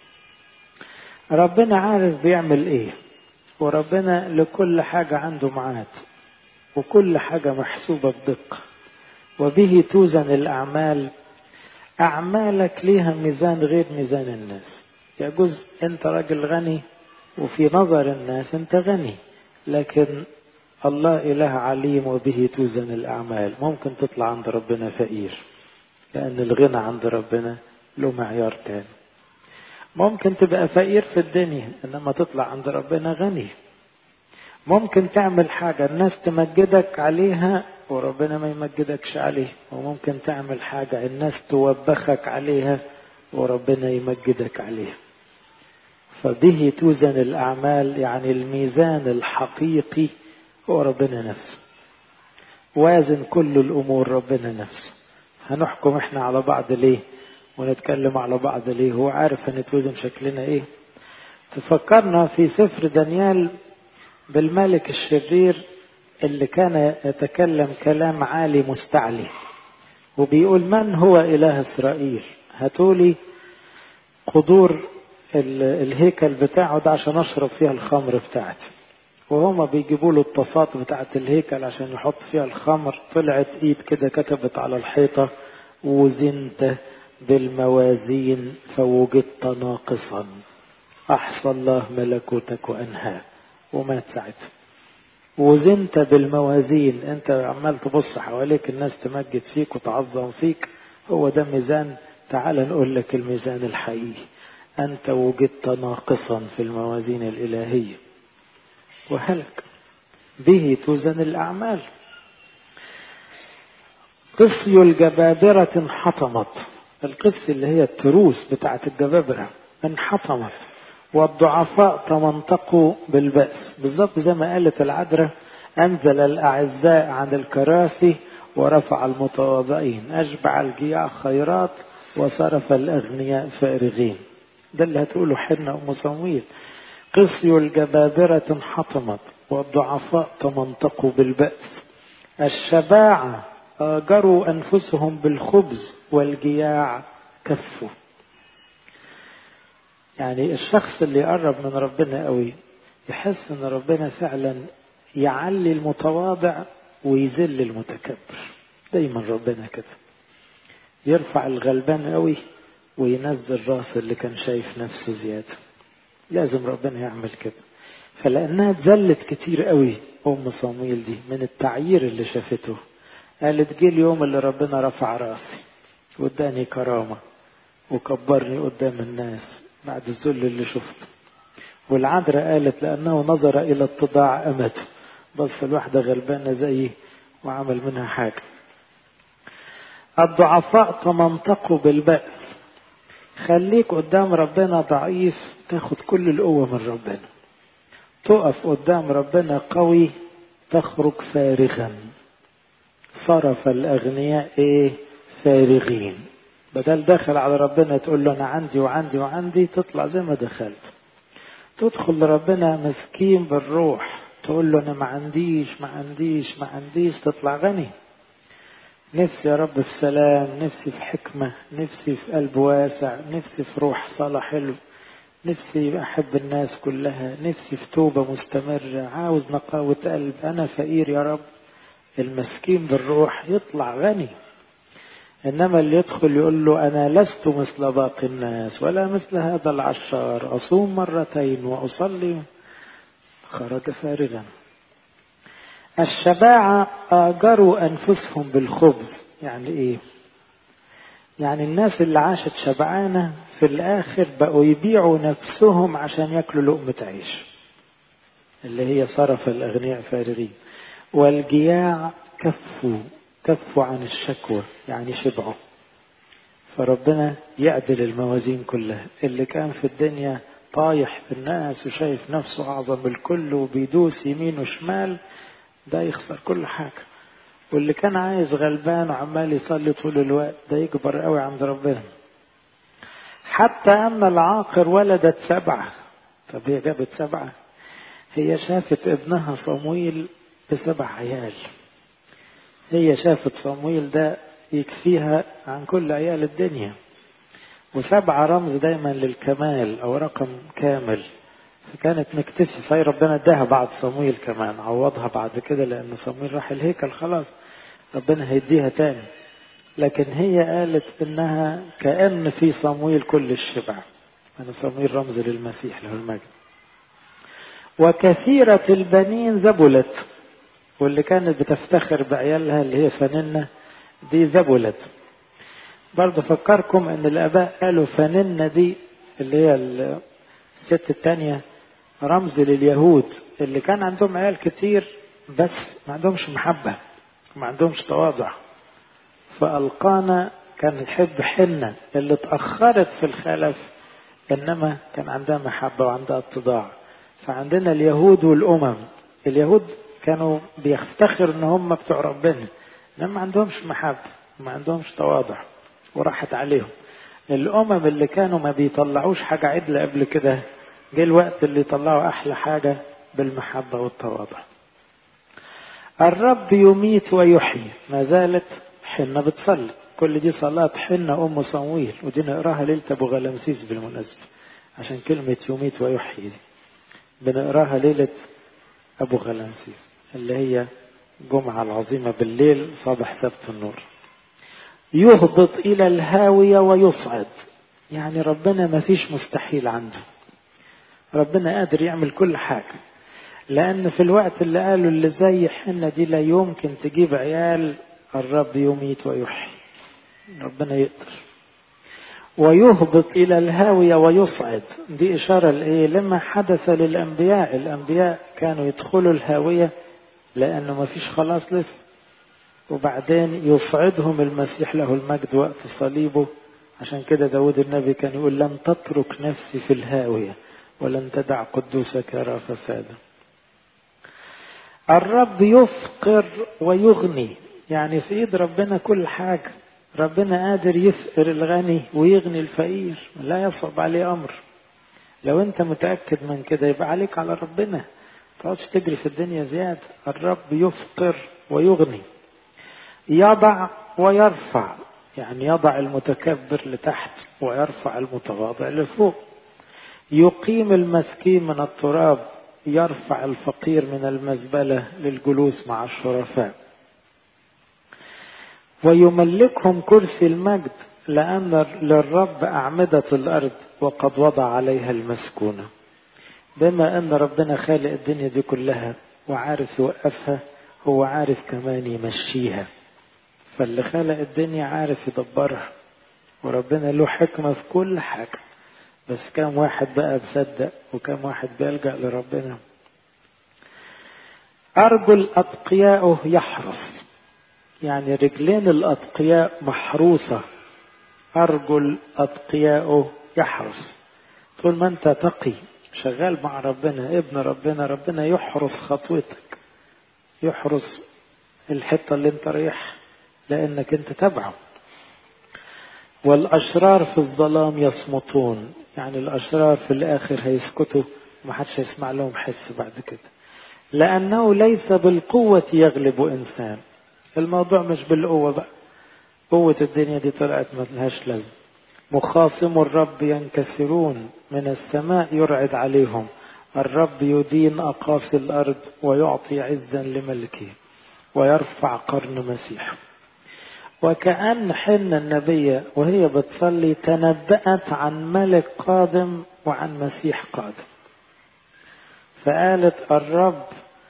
ربنا عارف بيعمل إيه وربنا لكل حاجة عنده ميعاد وكل حاجة محسوبة بدقة وبه توزن الأعمال أعمالك ليها ميزان غير ميزان الناس يجوز أنت راجل غني وفي نظر الناس أنت غني لكن الله إله عليم وبه توزن الأعمال ممكن تطلع عند ربنا فقير لأن الغنى عند ربنا له معيار تاني ممكن تبقى فقير في الدنيا إنما تطلع عند ربنا غني ممكن تعمل حاجة الناس تمجدك عليها وربنا ما يمجدكش عليه وممكن تعمل حاجة الناس توبخك عليها وربنا يمجدك عليها فبه توزن الأعمال يعني الميزان الحقيقي هو ربنا نفسه وازن كل الأمور ربنا نفسه هنحكم احنا على بعض ليه ونتكلم على بعض ليه هو عارف هنتوزن شكلنا ايه تفكرنا في سفر دانيال بالملك الشرير اللي كان يتكلم كلام عالي مستعلي وبيقول من هو إله إسرائيل هاتولي قدور الهيكل بتاعه ده عشان أشرب فيها الخمر بتاعتي وهما بيجيبوا له الطاسات بتاعة الهيكل عشان يحط فيها الخمر طلعت ايد كده كتبت على الحيطة وزنت بالموازين فوجدت ناقصا أحصى الله ملكوتك وأنهاه ومات ساعتها وزنت بالموازين انت عمال تبص حواليك الناس تمجد فيك وتعظم فيك هو ده ميزان تعال نقول لك الميزان الحقيقي انت وجدت ناقصا في الموازين الالهيه وهلك به توزن الاعمال قصي الجبابرة انحطمت القصي اللي هي التروس بتاعت الجبابرة انحطمت والضعفاء تمنطقوا بالبأس بالظبط زي ما قالت العذراء أنزل الأعزاء عن الكراسي ورفع المتواضعين أشبع الجياع خيرات وصرف الأغنياء فارغين ده اللي هتقوله حنا أم صمويل قصي الجبابرة انحطمت والضعفاء تمنطقوا بالبأس الشباعة آجروا أنفسهم بالخبز والجياع كفوا يعني الشخص اللي يقرب من ربنا قوي يحس ان ربنا فعلا يعلي المتواضع ويذل المتكبر دايما ربنا كده يرفع الغلبان قوي وينزل راس اللي كان شايف نفسه زيادة لازم ربنا يعمل كده فلأنها اتذلت كتير قوي أم صمويل دي من التعيير اللي شافته قالت جه اليوم اللي ربنا رفع راسي واداني كرامة وكبرني قدام الناس بعد الذل اللي شفته والعذراء قالت لأنه نظر إلى اتضاع أمته بص الواحدة غلبانة زيي وعمل منها حاجة الضعفاء تمنطقوا بالبأس خليك قدام ربنا ضعيف تاخد كل القوة من ربنا تقف قدام ربنا قوي تخرج فارغا صرف الأغنياء إيه فارغين بدل داخل على ربنا تقول له أنا عندي وعندي وعندي تطلع زي ما دخلت تدخل لربنا مسكين بالروح تقول له أنا ما عنديش ما عنديش ما عنديش تطلع غني نفسي يا رب في سلام نفسي في حكمة نفسي في قلب واسع نفسي في روح صلاة حلو نفسي أحب الناس كلها نفسي في توبة مستمرة عاوز نقاوة قلب أنا فقير يا رب المسكين بالروح يطلع غني إنما اللي يدخل يقول له أنا لست مثل باقي الناس ولا مثل هذا العشار أصوم مرتين وأصلي خرج فارغا الشباعة آجروا أنفسهم بالخبز يعني إيه يعني الناس اللي عاشت شبعانة في الآخر بقوا يبيعوا نفسهم عشان ياكلوا لقمة عيش اللي هي صرف الأغنياء فارغين والجياع كفوا كفوا عن الشكوى يعني شبعوا فربنا يعدل الموازين كلها اللي كان في الدنيا طايح في الناس وشايف نفسه أعظم الكل وبيدوس يمين وشمال ده يخسر كل حاجة واللي كان عايز غلبان وعمال يصلي طول الوقت ده يكبر قوي عند ربنا حتى أن العاقر ولدت سبعة طب هي جابت سبعة هي شافت ابنها صمويل بسبع عيال هي شافت صمويل ده يكفيها عن كل عيال الدنيا وسبعة رمز دايما للكمال أو رقم كامل فكانت مكتفي فهي ربنا اداها بعد صمويل كمان عوضها بعد كده لأن صمويل راح الهيكل خلاص ربنا هيديها تاني لكن هي قالت انها كأن في صمويل كل الشبع أنا صمويل رمز للمسيح له المجد وكثيرة البنين ذبلت واللي كانت بتفتخر بعيالها اللي هي فننة دي ذبلت برضه فكركم ان الاباء قالوا فننة دي اللي هي الست التانية رمز لليهود اللي كان عندهم عيال كتير بس ما عندهمش محبة ما عندهمش تواضع فألقانا كان يحب حنة اللي اتأخرت في الخلف إنما كان عندها محبة وعندها اتضاع فعندنا اليهود والأمم اليهود كانوا بيفتخروا إن هم بتوع ربنا إنما ما عندهمش محبة ما عندهمش تواضع وراحت عليهم الأمم اللي كانوا ما بيطلعوش حاجة عدلة قبل كده جه الوقت اللي يطلعوا أحلى حاجة بالمحبة والتواضع الرب يميت ويحيي ما زالت حنة بتصلي كل دي صلاة حنة أم صمويل ودي نقراها ليلة أبو غلامسيس بالمناسبة عشان كلمة يميت ويحيي دي بنقراها ليلة أبو غلامسيس اللي هي جمعة العظيمة بالليل صباح سبت النور يهبط إلى الهاوية ويصعد يعني ربنا ما فيش مستحيل عنده ربنا قادر يعمل كل حاجة لأن في الوقت اللي قالوا اللي زي حنة دي لا يمكن تجيب عيال الرب يميت ويحيي ربنا يقدر ويهبط إلى الهاوية ويصعد دي إشارة لإيه لما حدث للأنبياء الأنبياء كانوا يدخلوا الهاوية لأنه ما فيش خلاص لسه وبعدين يصعدهم المسيح له المجد وقت صليبه عشان كده داود النبي كان يقول لن تترك نفسي في الهاوية ولن تدع قدوسك يرى فسادا الرب يفقر ويغني يعني في ايد ربنا كل حاجة ربنا قادر يفقر الغني ويغني الفقير لا يصعب عليه امر لو انت متأكد من كده يبقى عليك على ربنا تقعدش تجري في الدنيا زيادة الرب يفقر ويغني يضع ويرفع يعني يضع المتكبر لتحت ويرفع المتواضع لفوق يقيم المسكين من التراب يرفع الفقير من المزبلة للجلوس مع الشرفاء ويملكهم كرسي المجد لأن للرب أعمدة الأرض وقد وضع عليها المسكونة بما أن ربنا خالق الدنيا دي كلها وعارف يوقفها هو عارف كمان يمشيها فاللي خلق الدنيا عارف يدبرها وربنا له حكمة في كل حاجة بس كم واحد بقى مصدق وكم واحد بيلجأ لربنا أرجل أتقياؤه يحرس يعني رجلين الأتقياء محروسة أرجل أتقياؤه يحرس طول ما أنت تقي شغال مع ربنا ابن ربنا ربنا يحرس خطوتك يحرس الحتة اللي انت رايحها لأنك أنت تبعه والأشرار في الظلام يصمتون يعني الأشرار في الآخر هيسكتوا ومحدش هيسمع لهم حس بعد كده لأنه ليس بالقوة يغلب إنسان الموضوع مش بالقوة بقى قوة الدنيا دي طلعت ما لهاش لازمة مخاصم الرب ينكسرون من السماء يرعد عليهم الرب يدين أقاصي الأرض ويعطي عزا لملكه ويرفع قرن مسيحه وكأن حن النبية وهي بتصلي تنبأت عن ملك قادم وعن مسيح قادم فقالت الرب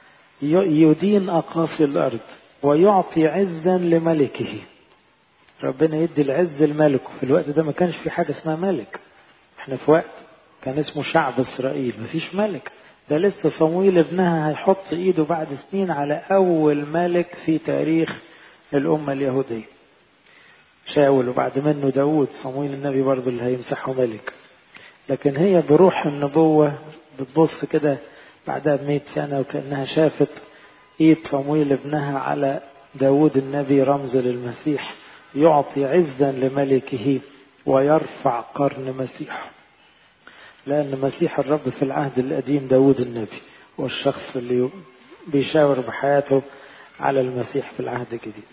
يدين أقاصي الأرض ويعطي عزا لملكه ربنا يدي العز لملكه في الوقت ده ما كانش في حاجة اسمها ملك احنا في وقت كان اسمه شعب إسرائيل مفيش ملك ده لسه صمويل ابنها هيحط ايده بعد سنين على أول ملك في تاريخ الأمة اليهودية شاول وبعد منه داود صمويل النبي برضه اللي هيمسحه ملك لكن هي بروح النبوة بتبص كده بعدها بمئة سنة وكأنها شافت ايد صمويل ابنها على داود النبي رمز للمسيح يعطي عزا لملكه ويرفع قرن مسيحه لأن مسيح الرب في العهد القديم داود النبي هو الشخص اللي بيشاور بحياته على المسيح في العهد الجديد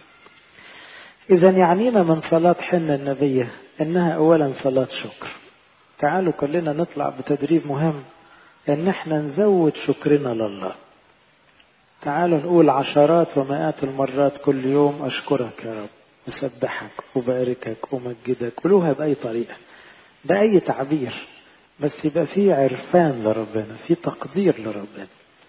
إذا يعنينا من صلاة حنة النبية إنها أولا صلاة شكر تعالوا كلنا نطلع بتدريب مهم إن احنا نزود شكرنا لله تعالوا نقول عشرات ومئات المرات كل يوم أشكرك يا رب أسبحك وباركك ومجدك قولوها بأي طريقة بأي تعبير بس يبقى في عرفان لربنا في تقدير لربنا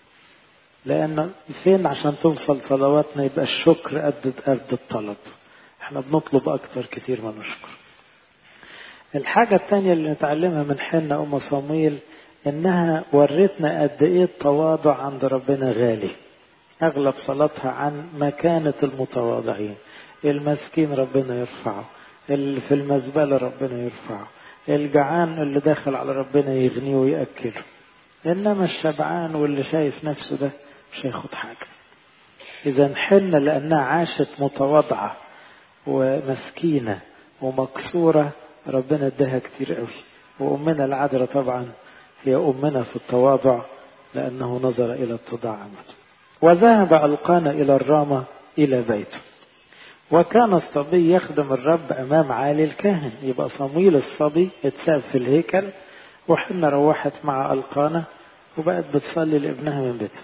لأن فين عشان توصل صلواتنا يبقى الشكر قد قد الطلب احنا بنطلب أكتر كتير ما نشكر الحاجة الثانية اللي نتعلمها من حنة أم صمويل إنها ورتنا قد إيه التواضع عند ربنا غالي أغلب صلاتها عن مكانة المتواضعين المسكين ربنا يرفعه اللي في المزبلة ربنا يرفعه الجعان اللي داخل على ربنا يغنيه ويأكله إنما الشبعان واللي شايف نفسه ده مش هياخد حاجة إذا حنة لأنها عاشت متواضعة ومسكينة ومكسورة ربنا اداها كتير قوي وأمنا العذراء طبعا هي أمنا في التواضع لأنه نظر إلى اتضاع عمته وذهب ألقانا إلى الرامة إلى بيته وكان الصبي يخدم الرب أمام عالي الكاهن يبقى صمويل الصبي اتساب في الهيكل وحنا روحت مع ألقانا وبقت بتصلي لابنها من بيتها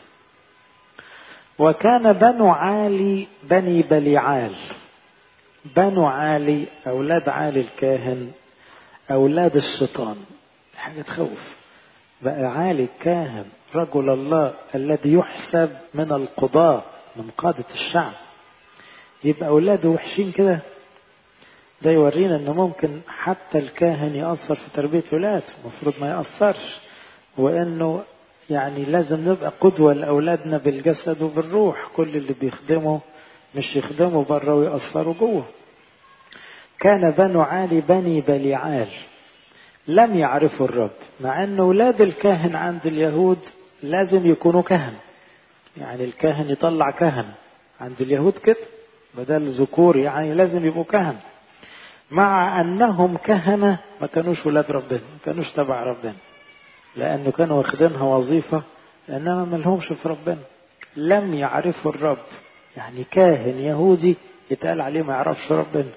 وكان بنو عالي بني بليعال بنو عالي أولاد عالي الكاهن أولاد الشيطان حاجة تخوف بقى عالي الكاهن رجل الله الذي يحسب من القضاة من قادة الشعب يبقى أولاده وحشين كده ده يورينا إن ممكن حتى الكاهن يأثر في تربية ولاده المفروض ما يأثرش وإنه يعني لازم نبقى قدوة لأولادنا بالجسد وبالروح كل اللي بيخدمه مش يخدموا بره ويأثروا جوه كان بنو عالي بني بليعال لم يعرفوا الرب مع أن أولاد الكاهن عند اليهود لازم يكونوا كهن يعني الكاهن يطلع كهن عند اليهود كده بدل ذكور يعني لازم يبقوا كهن مع أنهم كهنة ما كانوش ولاد ربنا ما كانوش تبع ربنا لأنه كانوا واخدينها وظيفة لأنما ما لهمش في ربنا لم يعرفوا الرب يعني كاهن يهودي يتقال عليه ما يعرفش ربنا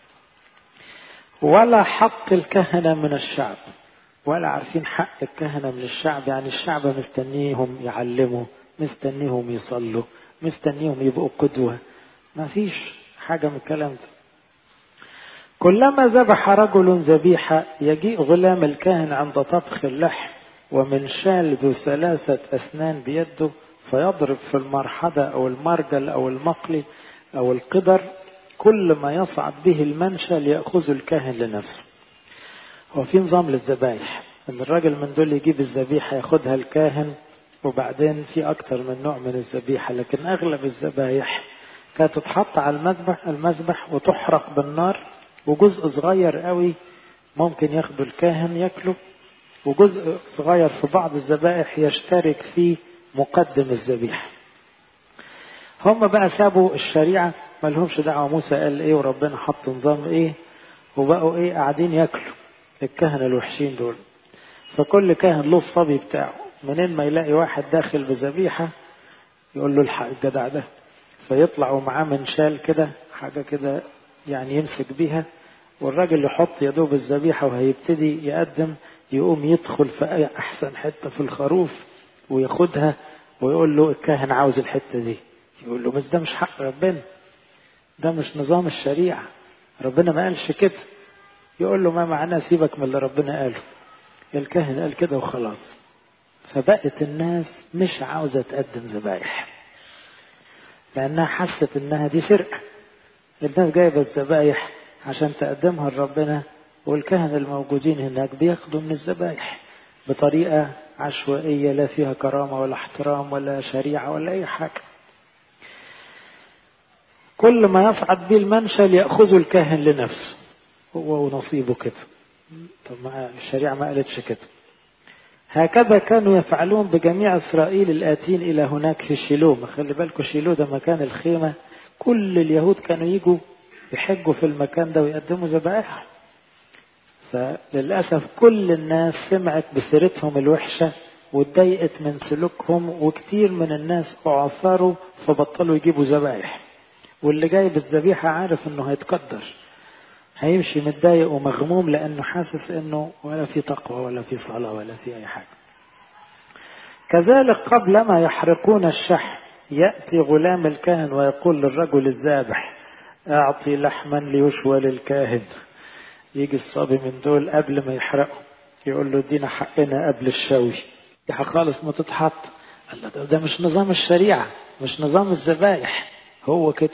ولا حق الكهنة من الشعب ولا عارفين حق الكهنة من الشعب يعني الشعب مستنيهم يعلموا مستنيهم يصلوا مستنيهم يبقوا قدوة ما فيش حاجة من الكلام ده كلما ذبح رجل ذبيحة يجيء غلام الكاهن عند طبخ اللحم ومن شال ذو ثلاثة أسنان بيده فيضرب في المرحدة أو المرجل أو المقلي أو القدر كل ما يصعد به المنشى ليأخذ الكاهن لنفسه هو في نظام للذبايح ان الراجل من دول يجيب الذبيحة ياخدها الكاهن وبعدين في اكتر من نوع من الذبيحة لكن اغلب الذبايح كانت تتحط على المذبح المذبح وتحرق بالنار وجزء صغير قوي ممكن ياخده الكاهن ياكله وجزء صغير في بعض الذبائح يشترك فيه مقدم الذبيحة هم بقى سابوا الشريعة ما لهمش دعوة موسى قال ايه وربنا حط نظام ايه وبقوا ايه قاعدين ياكلوا الكهنة الوحشين دول فكل كاهن له الصبي بتاعه منين ما يلاقي واحد داخل بذبيحة يقول له الحق الجدع ده فيطلعوا معاه منشال كده حاجة كده يعني يمسك بيها والراجل يحط يدوب الذبيحة وهيبتدي يقدم يقوم يدخل في أي أحسن حتة في الخروف وياخدها ويقول له الكاهن عاوز الحتة دي يقول له بس ده مش حق ربنا ده مش نظام الشريعة ربنا ما قالش كده يقول له ما معناه سيبك من اللي ربنا قاله الكاهن قال كده وخلاص فبقت الناس مش عاوزة تقدم ذبايح لأنها حست إنها دي سرقة الناس جايبة الذبايح عشان تقدمها لربنا والكهنة الموجودين هناك بياخدوا من الذبايح بطريقة عشوائية لا فيها كرامة ولا احترام ولا شريعة ولا أي حاجة كل ما يصعد به المنشل يأخذه الكاهن لنفسه هو ونصيبه كده طب ما الشريعة ما قالتش كده هكذا كانوا يفعلون بجميع إسرائيل الآتين إلى هناك في شيلو خلي بالكم شيلو ده مكان الخيمة كل اليهود كانوا يجوا يحجوا في المكان ده ويقدموا ذبائح فللأسف كل الناس سمعت بسيرتهم الوحشة واتضايقت من سلوكهم وكتير من الناس أعثروا فبطلوا يجيبوا ذبائح واللي جايب الذبيحة عارف انه هيتقدر هيمشي متضايق ومغموم لانه حاسس انه ولا في تقوى ولا في صلاة ولا في اي حاجة كذلك قبل ما يحرقون الشحم يأتي غلام الكاهن ويقول للرجل الذابح اعطي لحما ليشوى للكاهن يجي الصبي من دول قبل ما يحرقوا يقول له ادينا حقنا قبل الشوي يا خالص ما تتحط قال له ده, ده مش نظام الشريعة مش نظام الذبائح هو كده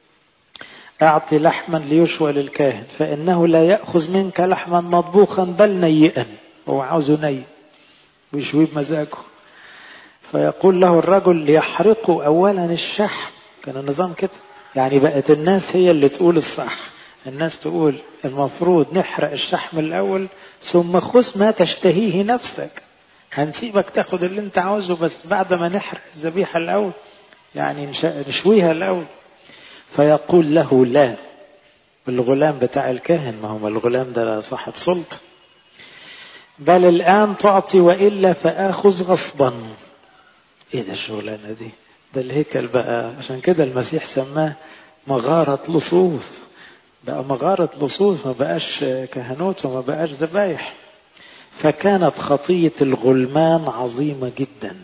أعطي لحما ليشوى للكاهن فإنه لا يأخذ منك لحما مطبوخا بل نيئا هو عاوزه ني ويشويه بمزاجه فيقول له الرجل ليحرقوا أولا الشحم كان النظام كده يعني بقت الناس هي اللي تقول الصح الناس تقول المفروض نحرق الشحم الأول ثم خذ ما تشتهيه نفسك هنسيبك تاخد اللي انت عاوزه بس بعد ما نحرق الذبيحة الأول يعني نشويها الأول فيقول له لا الغلام بتاع الكاهن ما هو الغلام ده صاحب سلطة بل الآن تعطي وإلا فآخذ غصبا إيه ده الشغلانة دي ده الهيكل بقى عشان كده المسيح سماه مغارة لصوص بقى مغارة لصوص ما بقاش كهنوت وما بقاش ذبايح فكانت خطية الغلمان عظيمة جدا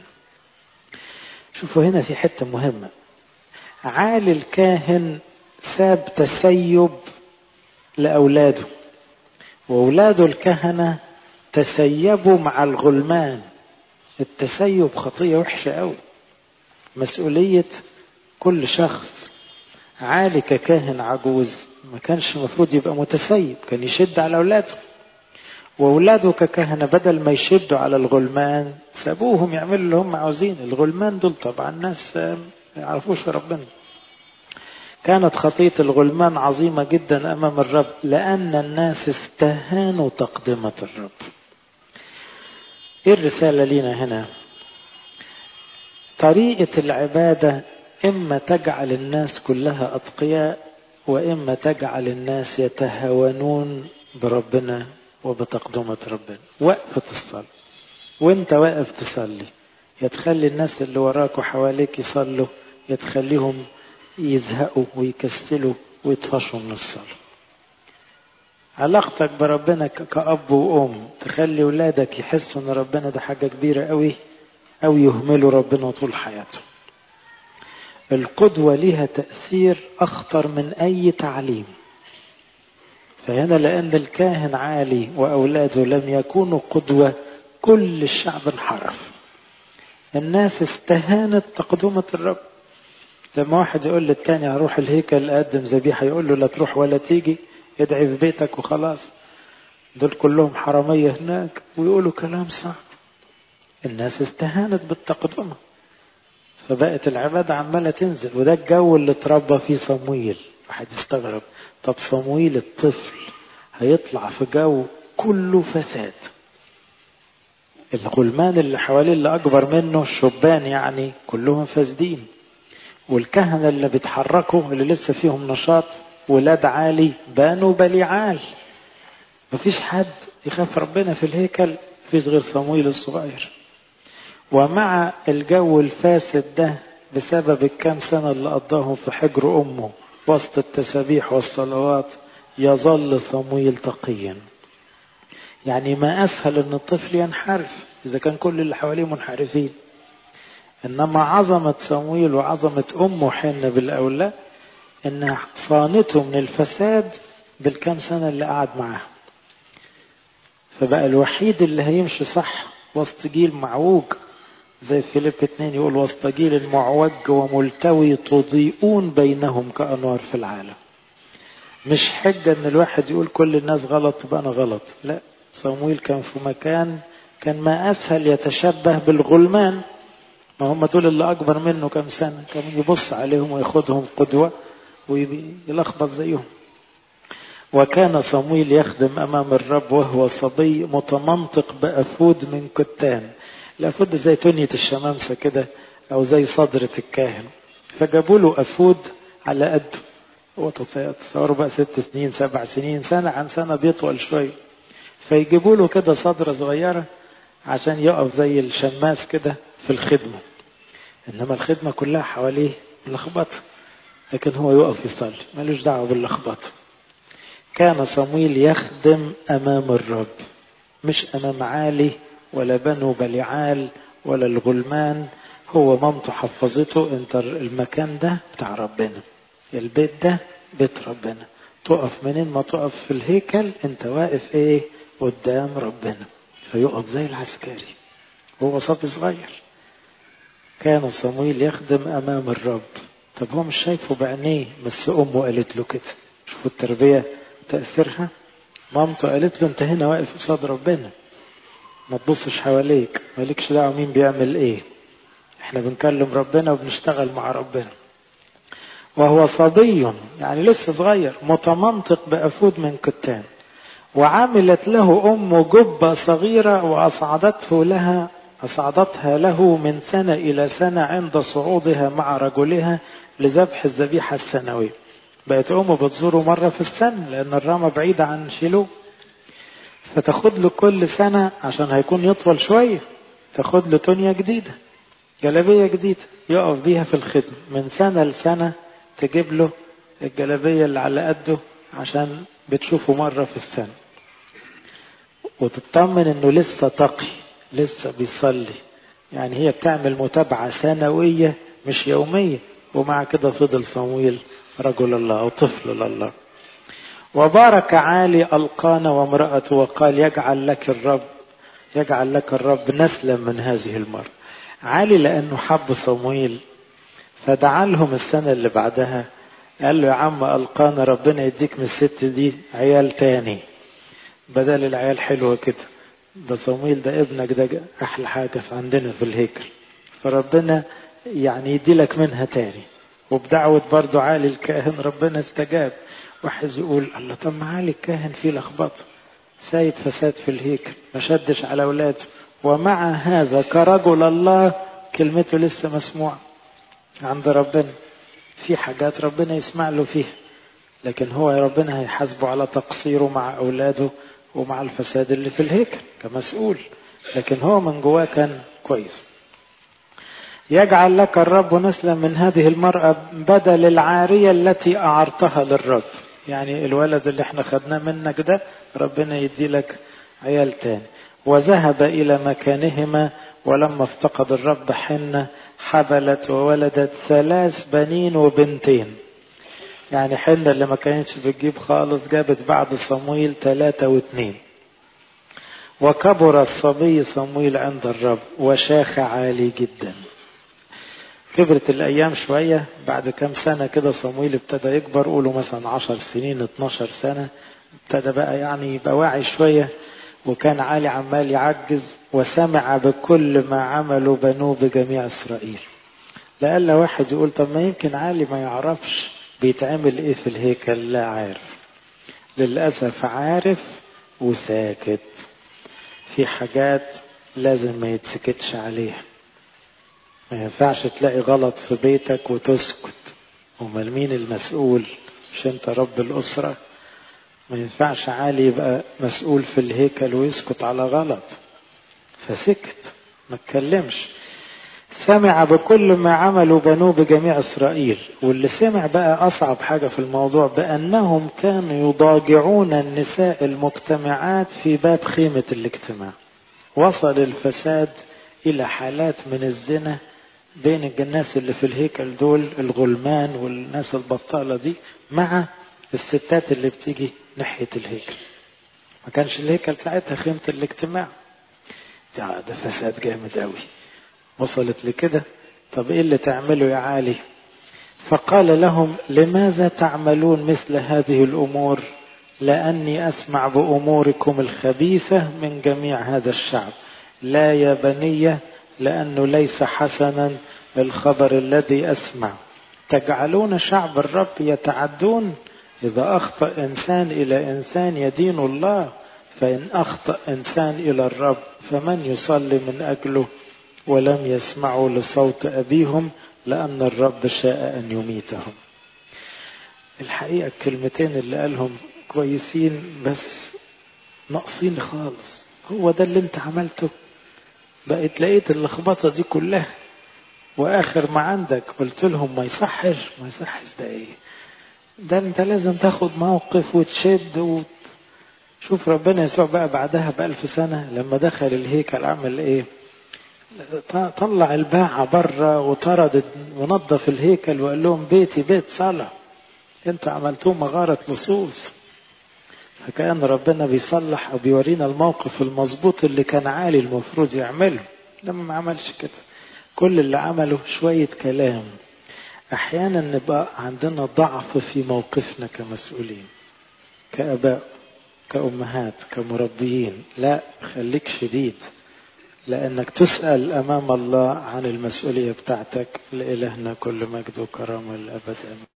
شوفوا هنا في حتة مهمة عالي الكاهن ساب تسيب لأولاده وأولاده الكهنة تسيبوا مع الغلمان التسيب خطية وحشة أوي مسؤولية كل شخص عالي ككاهن عجوز ما كانش المفروض يبقى متسيب كان يشد على أولاده وأولاده ككهنة بدل ما يشدوا على الغلمان سابوهم يعملوا اللي هم عاوزين الغلمان دول طبعا ناس ما يعرفوش ربنا كانت خطية الغلمان عظيمة جدا أمام الرب لأن الناس استهانوا تقدمة الرب إيه الرسالة لنا هنا طريقة العبادة إما تجعل الناس كلها أتقياء وإما تجعل الناس يتهاونون بربنا وبتقدمة ربنا وقفة الصلاة وانت واقف تصلي يتخلي الناس اللي وراك وحواليك يصلوا يتخليهم يزهقوا ويكسلوا ويطفشوا من الصلاة علاقتك بربنا كأب وأم تخلي ولادك يحسوا ان ربنا ده حاجة كبيرة قوي أو يهملوا ربنا طول حياتهم القدوة لها تأثير أخطر من أي تعليم فهنا لأن الكاهن عالي وأولاده لم يكونوا قدوة كل الشعب انحرف الناس استهانت تقدمة الرب لما واحد يقول للتاني هروح الهيكل أقدم ذبيحة يقول له لا تروح ولا تيجي ادعي في بيتك وخلاص دول كلهم حرامية هناك ويقولوا كلام صعب الناس استهانت بالتقدمة فبقت العبادة عمالة تنزل وده الجو اللي اتربى فيه صمويل واحد يستغرب طب صمويل الطفل هيطلع في جو كله فساد الغلمان اللي حواليه اللي أكبر منه الشبان يعني كلهم فاسدين والكهنة اللي بيتحركوا اللي لسه فيهم نشاط ولاد عالي بانوا بليعال مفيش حد يخاف ربنا في الهيكل مفيش غير صمويل الصغير ومع الجو الفاسد ده بسبب الكام سنة اللي قضاهم في حجر أمه وسط التسابيح والصلوات يظل صمويل تقيا يعني ما أسهل أن الطفل ينحرف إذا كان كل اللي حواليه منحرفين إنما عظمة صمويل وعظمة أمه حنة بالأولى إنها صانته من الفساد بالكام سنة اللي قعد معاها فبقى الوحيد اللي هيمشي صح وسط جيل معوج زي فيليب اتنين يقول وسط جيل معوج وملتوي تضيئون بينهم كأنوار في العالم مش حجة ان الواحد يقول كل الناس غلط يبقى انا غلط لا صمويل كان في مكان كان ما اسهل يتشبه بالغلمان ما هم دول اللي اكبر منه كم سنة كان يبص عليهم وياخدهم قدوة ويلخبط زيهم وكان صمويل يخدم امام الرب وهو صبي متمنطق بافود من كتان الافود زي تنية الشمامسة كده او زي صدرة الكاهن فجابوا له افود على قده هو تصوروا بقى ست سنين سبع سنين سنة عن سنة بيطول شوية فيجيبوا له كده صدرة صغيرة عشان يقف زي الشماس كده في الخدمة إنما الخدمة كلها حواليه لخبطة لكن هو يقف يصلي ملوش دعوة باللخبطة كان صمويل يخدم أمام الرب مش أمام عالي ولا بنو بليعال ولا الغلمان هو مامته حفظته انت المكان ده بتاع ربنا البيت ده بيت ربنا تقف منين ما تقف في الهيكل انت واقف ايه قدام ربنا فيقف زي العسكري هو صبي صغير كان صمويل يخدم امام الرب طب هو مش شايفه بعينيه بس امه قالت له كده شوفوا التربيه تاثيرها مامته قالت له انت هنا واقف قصاد ربنا ما تبصش حواليك مالكش دعوه مين بيعمل ايه احنا بنكلم ربنا وبنشتغل مع ربنا وهو صبي يعني لسه صغير متمنطق بأفود من كتان وعملت له أم جبة صغيرة وأصعدته لها أصعدتها له من سنة إلى سنة عند صعودها مع رجلها لذبح الذبيحة السنوية بقت أمه بتزوره مرة في السنة لأن الرامة بعيدة عن شيلو فتاخد له كل سنة عشان هيكون يطول شوية تاخد له تونية جديدة جلابية جديدة يقف بيها في الخدمة من سنة لسنة تجيب له الجلابية اللي على قده عشان بتشوفه مرة في السنة وتطمن انه لسه تقي لسه بيصلي يعني هي بتعمل متابعة سنوية مش يومية ومع كده فضل صمويل رجل الله أو طفل لله وبارك عالي ألقانا وامرأته وقال يجعل لك الرب يجعل لك الرب نسلا من هذه المرة عالي لأنه حب صمويل فدعا لهم السنة اللي بعدها قال له يا عم ألقانا ربنا يديك من الست دي عيال تاني بدل العيال حلوة كده ده صمويل ده ابنك ده أحلى حاجة في عندنا في الهيكل فربنا يعني يدي لك منها تاني وبدعوة برضو عالي الكاهن ربنا استجاب واحد يقول الله طب ما عالي الكاهن فيه لخبطة سايد فساد في الهيكل ما شدش على أولاده ومع هذا كرجل الله كلمته لسه مسموعة عند ربنا في حاجات ربنا يسمع له فيها لكن هو ربنا هيحاسبه على تقصيره مع أولاده ومع الفساد اللي في الهيكل كمسؤول لكن هو من جواه كان كويس يجعل لك الرب نسلا من هذه المرأة بدل العارية التي أعرتها للرب يعني الولد اللي احنا خدناه منك ده ربنا يدي لك عيال تاني وذهب إلى مكانهما ولما افتقد الرب حنة حبلت وولدت ثلاث بنين وبنتين يعني حنة اللي ما كانتش بتجيب خالص جابت بعد صمويل ثلاثة واثنين وكبر الصبي صمويل عند الرب وشاخ عالي جدا كبرت الأيام شوية بعد كام سنة كده صمويل ابتدى يكبر قولوا مثلا عشر سنين 12 سنة ابتدى بقى يعني يبقى واعي شوية وكان عالي عمال يعجز وسمع بكل ما عملوا بنوه بجميع إسرائيل لألا واحد يقول طب ما يمكن عالي ما يعرفش بيتعمل ايه في الهيكل لا عارف للأسف عارف وساكت في حاجات لازم ما يتسكتش عليها ما ينفعش تلاقي غلط في بيتك وتسكت امال مين المسؤول مش انت رب الأسرة ما ينفعش عالي يبقى مسؤول في الهيكل ويسكت على غلط فسكت ما اتكلمش سمع بكل ما عملوا بنوه بجميع إسرائيل واللي سمع بقى أصعب حاجة في الموضوع بأنهم كانوا يضاجعون النساء المجتمعات في باب خيمة الاجتماع وصل الفساد إلى حالات من الزنا بين الناس اللي في الهيكل دول الغلمان والناس البطالة دي مع الستات اللي بتيجي ناحية الهيكل ما كانش الهيكل ساعتها خيمة الاجتماع ده, ده فساد جامد قوي وصلت لكده طب ايه اللي تعمله يا عالي فقال لهم لماذا تعملون مثل هذه الامور لاني اسمع باموركم الخبيثه من جميع هذا الشعب لا يا بني لانه ليس حسنا الخبر الذي اسمع تجعلون شعب الرب يتعدون اذا اخطا انسان الى انسان يدين الله فان اخطا انسان الى الرب فمن يصلي من اجله ولم يسمعوا لصوت أبيهم لأن الرب شاء أن يميتهم الحقيقة الكلمتين اللي قالهم كويسين بس ناقصين خالص هو ده اللي انت عملته بقيت لقيت اللخبطة دي كلها واخر ما عندك قلت لهم ما يصحش ما يصحش ده ايه ده انت لازم تاخد موقف وتشد و... شوف ربنا يسوع بقى بعدها بألف سنة لما دخل الهيكل عمل ايه طلع الباعة بره وطرد ونظف الهيكل وقال لهم بيتي بيت صلاة انتوا عملتوه مغارة لصوص فكأن ربنا بيصلح أو بيورينا الموقف المظبوط اللي كان عالي المفروض يعمله لما ما عملش كده كل اللي عمله شوية كلام أحيانا نبقى عندنا ضعف في موقفنا كمسؤولين كأباء كأمهات كمربيين لا خليك شديد لأنك تسأل أمام الله عن المسؤولية بتاعتك لإلهنا كل مجد وكرامة للأبد آمين